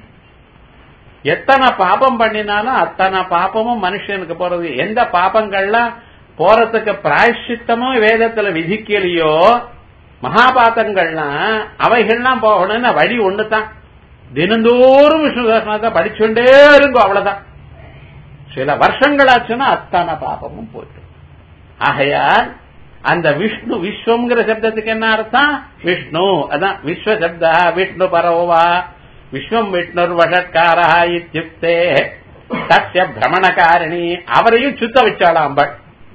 எத்தனை பாப்பம் பண்ணினாலும் அத்தனை பாப்பமும் மனுஷனுக்கு போறது எந்த பாப்பங்கள்லாம் போறதுக்கு பிராயஷ்சித்தமும் வேதத்துல விதிக்கலையோ மகாபாத்தங்கள்லாம் அவைகள்லாம் போகணும்னு வழி ஒண்ணுதான் தினந்தோறும் விஷ்ணு சகஸ்நாமத்தை படிச்சுட்டே இருக்கும் அவ்வளவுதான் சில வருஷங்கள் ஆச்சுன்னா அத்தனை பாப்பமும் போயிட்டு ஆகையால் அந்த விஷ்ணு விஸ்வம்ங்கிற சப்தத்துக்கு என்ன அர்த்தம் விஷ்ணு அதான் விஸ்வ சப்தா விஷ்ணு பரோவா விஸ்வம் விஷ்ணுர் வஷட்காரா இத்தியுக்தே சத்திய பிரமணகாரணி அவரையும் சுத்த வச்சாளாம் அம்பாள்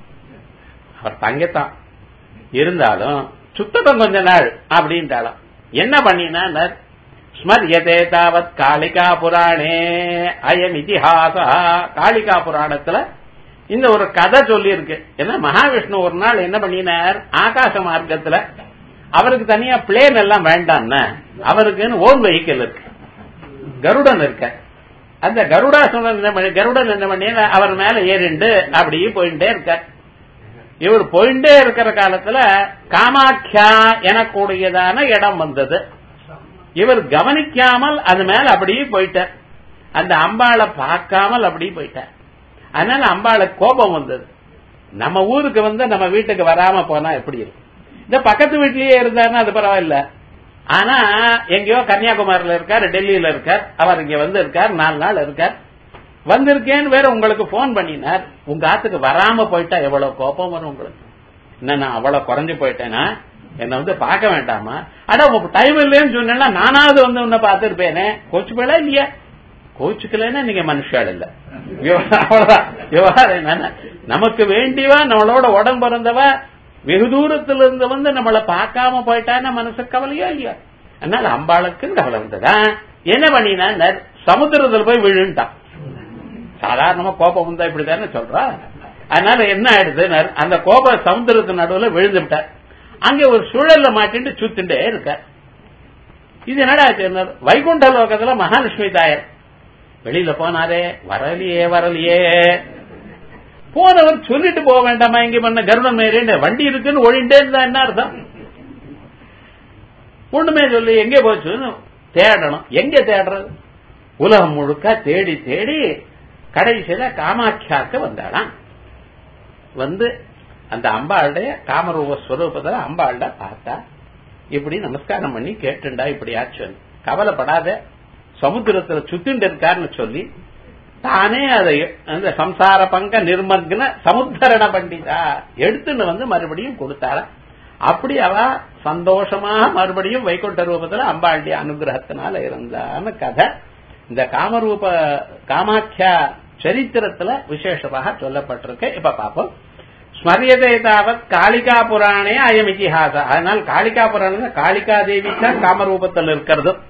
அவர் தங்கத்தான் இருந்தாலும் சுத்தம் கொஞ்ச நாள் அப்படின்ட்டாளாம் என்ன பண்ணினா ஸ்மரியதே தாவத் காளிகா புராணே அயம் இதிஹாசா காளிகா புராணத்துல இந்த ஒரு கதை சொல்லி இருக்கு ஏன்னா மகாவிஷ்ணு ஒரு நாள் என்ன பண்ணினார் ஆகாச மார்க்கத்துல அவருக்கு தனியா பிளேன் எல்லாம் வேண்டாம்னா அவருக்குன்னு ஓன் வெஹிக்கிள் இருக்கு கருடன் இருக்க அந்த கருடாசுரன் என்ன பண்ணி கருடன் என்ன பண்ணி அவர் மேல ஏறிண்டு அப்படியே போயிட்டே இருக்க இவர் போயிட்டே இருக்கிற காலத்துல காமாக்கியா எனக்கூடியதான இடம் வந்தது இவர் கவனிக்காமல் அது மேல அப்படியே போயிட்டார் அந்த அம்பாளை பார்க்காமல் அப்படியே போயிட்டார் அதனால அம்பாளுக்கு கோபம் வந்தது நம்ம ஊருக்கு வந்து நம்ம வீட்டுக்கு வராம போனா எப்படி இருக்கும் இந்த பக்கத்து வீட்லயே இருந்தாருன்னா அது பரவாயில்ல ஆனா எங்கேயோ கன்னியாகுமரியில இருக்கார் டெல்லியில இருக்கார் அவர் இங்க வந்து இருக்கார் நாலு நாள் இருக்கார் வந்திருக்கேன்னு வேற உங்களுக்கு போன் பண்ணினார் உங்க ஆத்துக்கு வராம போயிட்டா எவ்வளவு கோபம் வரும் உங்களுக்கு என்ன நான் அவ்வளவு குறைஞ்சு போயிட்டேனா என்ன வந்து பார்க்க வேண்டாமா அட டைம் இல்லைன்னு சொன்னா நானாவது வந்து உன்னை பார்த்திருப்பேனே கோச்சு போயிடா இல்லையா கோச்சுக்கலன்னா நீங்க மனுஷாள் இல்ல அவ்வளவுதான் விவகாரம் என்னன்னா நமக்கு வேண்டியவா நம்மளோட உடம்பு பிறந்தவா வெகு தூரத்துல இருந்து வந்து நம்மள பார்க்காம போயிட்டான்னா மனசு கவலையோ இல்லையா அதனால அம்பாளுக்கு கவலை வந்ததா என்ன பண்ணினா சமுத்திரத்துல போய் விழுந்துட்டான் சாதாரணமா கோபம் வந்தா இப்படிதானே சொல்றா அதனால என்ன ஆயிடுது அந்த கோப சமுத்திரத்து நடுவுல விழுந்து விட்டார் அங்க ஒரு சுழல்ல மாட்டிட்டு சுத்திண்டே இருக்கார் இது என்னடா வைகுண்ட லோகத்துல மகாலட்சுமி தாயர் வெளியில போனாரே வரலையே வரலையே போனவர் சொல்லிட்டு போக வேண்டாமா இங்க பண்ண கருடன் மேரேன்னு வண்டி இருக்குன்னு ஒழிண்டே இருந்தா என்ன அர்த்தம் ஒண்ணுமே சொல்லி எங்கே போச்சுன்னு தேடணும் எங்க தேடுறது உலகம் முழுக்க தேடி தேடி கடைசியில காமாட்சியாக்கு வந்தாளாம் வந்து அந்த அம்பாளுடைய காமரூப ஸ்வரூபத்துல அம்பாள்ட பார்த்தா இப்படி நமஸ்காரம் பண்ணி கேட்டுண்டா இப்படி ஆச்சு கவலைப்படாத சமுத்திரத்துல சுத்திண்டு இருக்காருன்னு சொல்லி தானே அதை அந்த சம்சார பங்க நிர்மக்ன சமுத்தரண பண்டிதா எடுத்துன்னு வந்து மறுபடியும் கொடுத்தாள அப்படி அவ சந்தோஷமாக மறுபடியும் வைகுண்ட ரூபத்துல அம்பாளுடைய அனுகிரகத்தினால இருந்தான்னு கதை இந்த காமரூப காமாட்சியா சரித்திரத்துல விசேஷமாக சொல்லப்பட்டிருக்கு இப்ப பாப்போம் ஸ்மரியதே தாவத் காளிகா புராணே அயம் இத்திஹாச அதனால் காளிகா புராணம் காளிகா தேவி தான் காமரூபத்தில் இருக்கிறது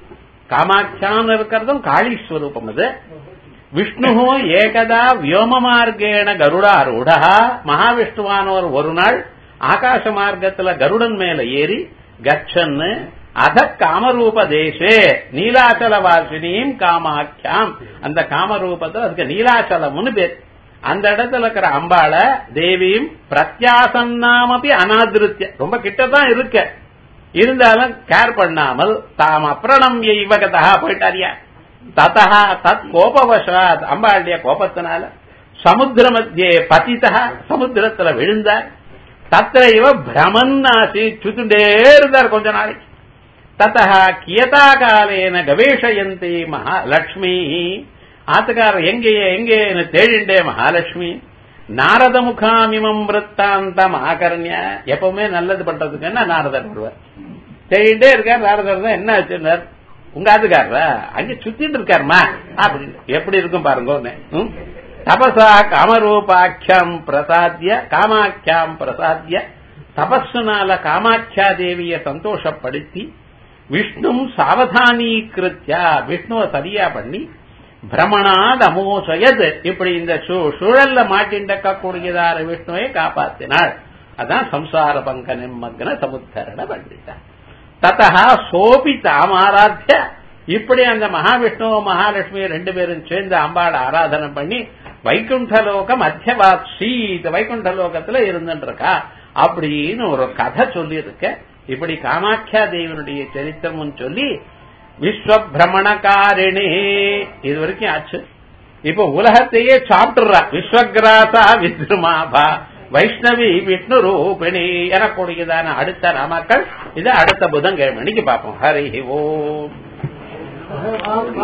காமாட்சியான்னு இருக்கிறதும் காளி ஸ்வரூபம் அது விஷ்ணு ஏகதா வியோம மார்க்கேண கருடாரூட மகாவிஷ்ணுவானவர் ஒரு நாள் ஆகாச மார்க்கத்துல கருடன் மேல ஏறி கச்சன்னு அத காமரூப தேசே நீலாச்சல வாசினியும் காமாக்கியாம் அந்த காமரூபத்துல அதுக்கு நீலாச்சலம்னு பேர் அந்த இடத்துல இருக்கிற அம்பாள தேவியும் பிரத்யாசன்னாமப்பி அனாதிருத்திய ரொம்ப கிட்டதான் இருக்க இருந்தாலும் கேர் பண்ணாமல் தாம் அப்ரணம் இவகதா போயிட்டாரியா ததா தத் கோபவசாத் அம்பாளுடைய கோபத்தினால சமுத்திர மத்தியே பதிதா சமுத்திரத்துல விழுந்தார் தத்திர இவ பிரமன்னாசி சுத்துண்டே இருந்தார் கொஞ்ச நாளைக்கு தத்தா கியதா காலேன கவேஷயந்தி மகாலட்சுமி ஆத்துக்காரர் எங்கே எங்கேன்னு தேடிண்டே மகாலட்சுமி நாரத முகாமிமம் விற்த்தாந்தம் ஆகரண்ய எப்பவுமே நல்லது பண்றதுக்குன்னா நாரதர் வருவார் தேடிண்டே இருக்கார் நாரதர் தான் என்ன ஆச்சுன்னார் உங்க ஆத்துக்காரரா அங்க சுத்திட்டு இருக்காருமா அப்படின்னு எப்படி இருக்கும் பாருங்க ம்? தபசா காமரூபாக்கியம் பிரசாத்திய காமாக்கியாம் பிரசாத்திய தபஸ்னால காமாக்கியா தேவிய சந்தோஷப்படுத்தி விஷ்ணு சாவதானீகிருத்தியா விஷ்ணுவை சரியா பண்ணி பிரமணாத் அமோசயத் இப்படி இந்த சு- சுழல்ல மாட்டிண்டக்கூடியதார விஷ்ணுவை காப்பாத்தினாள் அதான் சம்சார பங்க நிம்மக்ன சமுத்தரண பண்டிதா ததா சோபி தாமாராத்திய இப்படி அந்த மகாவிஷ்ணுவ மகாலட்சுமி ரெண்டு பேரும் சேர்ந்து அம்பாளை ஆராதனை பண்ணி வைகுண்டலோகம் அத்தியவாப்சீத் வைகுண்ட லோகத்துல இருந்துட்டு இருக்கா அப்படின்னு ஒரு கதை சொல்லி இருக்க இப்படி காமாட்சியா தேவனுடைய சரித்திரமும் சொல்லி விஸ்வபிரமணகாரிணே இது வரைக்கும் ஆச்சு இப்ப உலகத்தையே சாப்பிட்டுறா விஸ்வகிராசா வித்ருமாபா வைஷ்ணவி விஷ்ணு ரூபிணி எனக்கூடியதான அடுத்த நாமக்கள் இது அடுத்த புதன்கிழமை பார்ப்போம் ஹரி ஓம்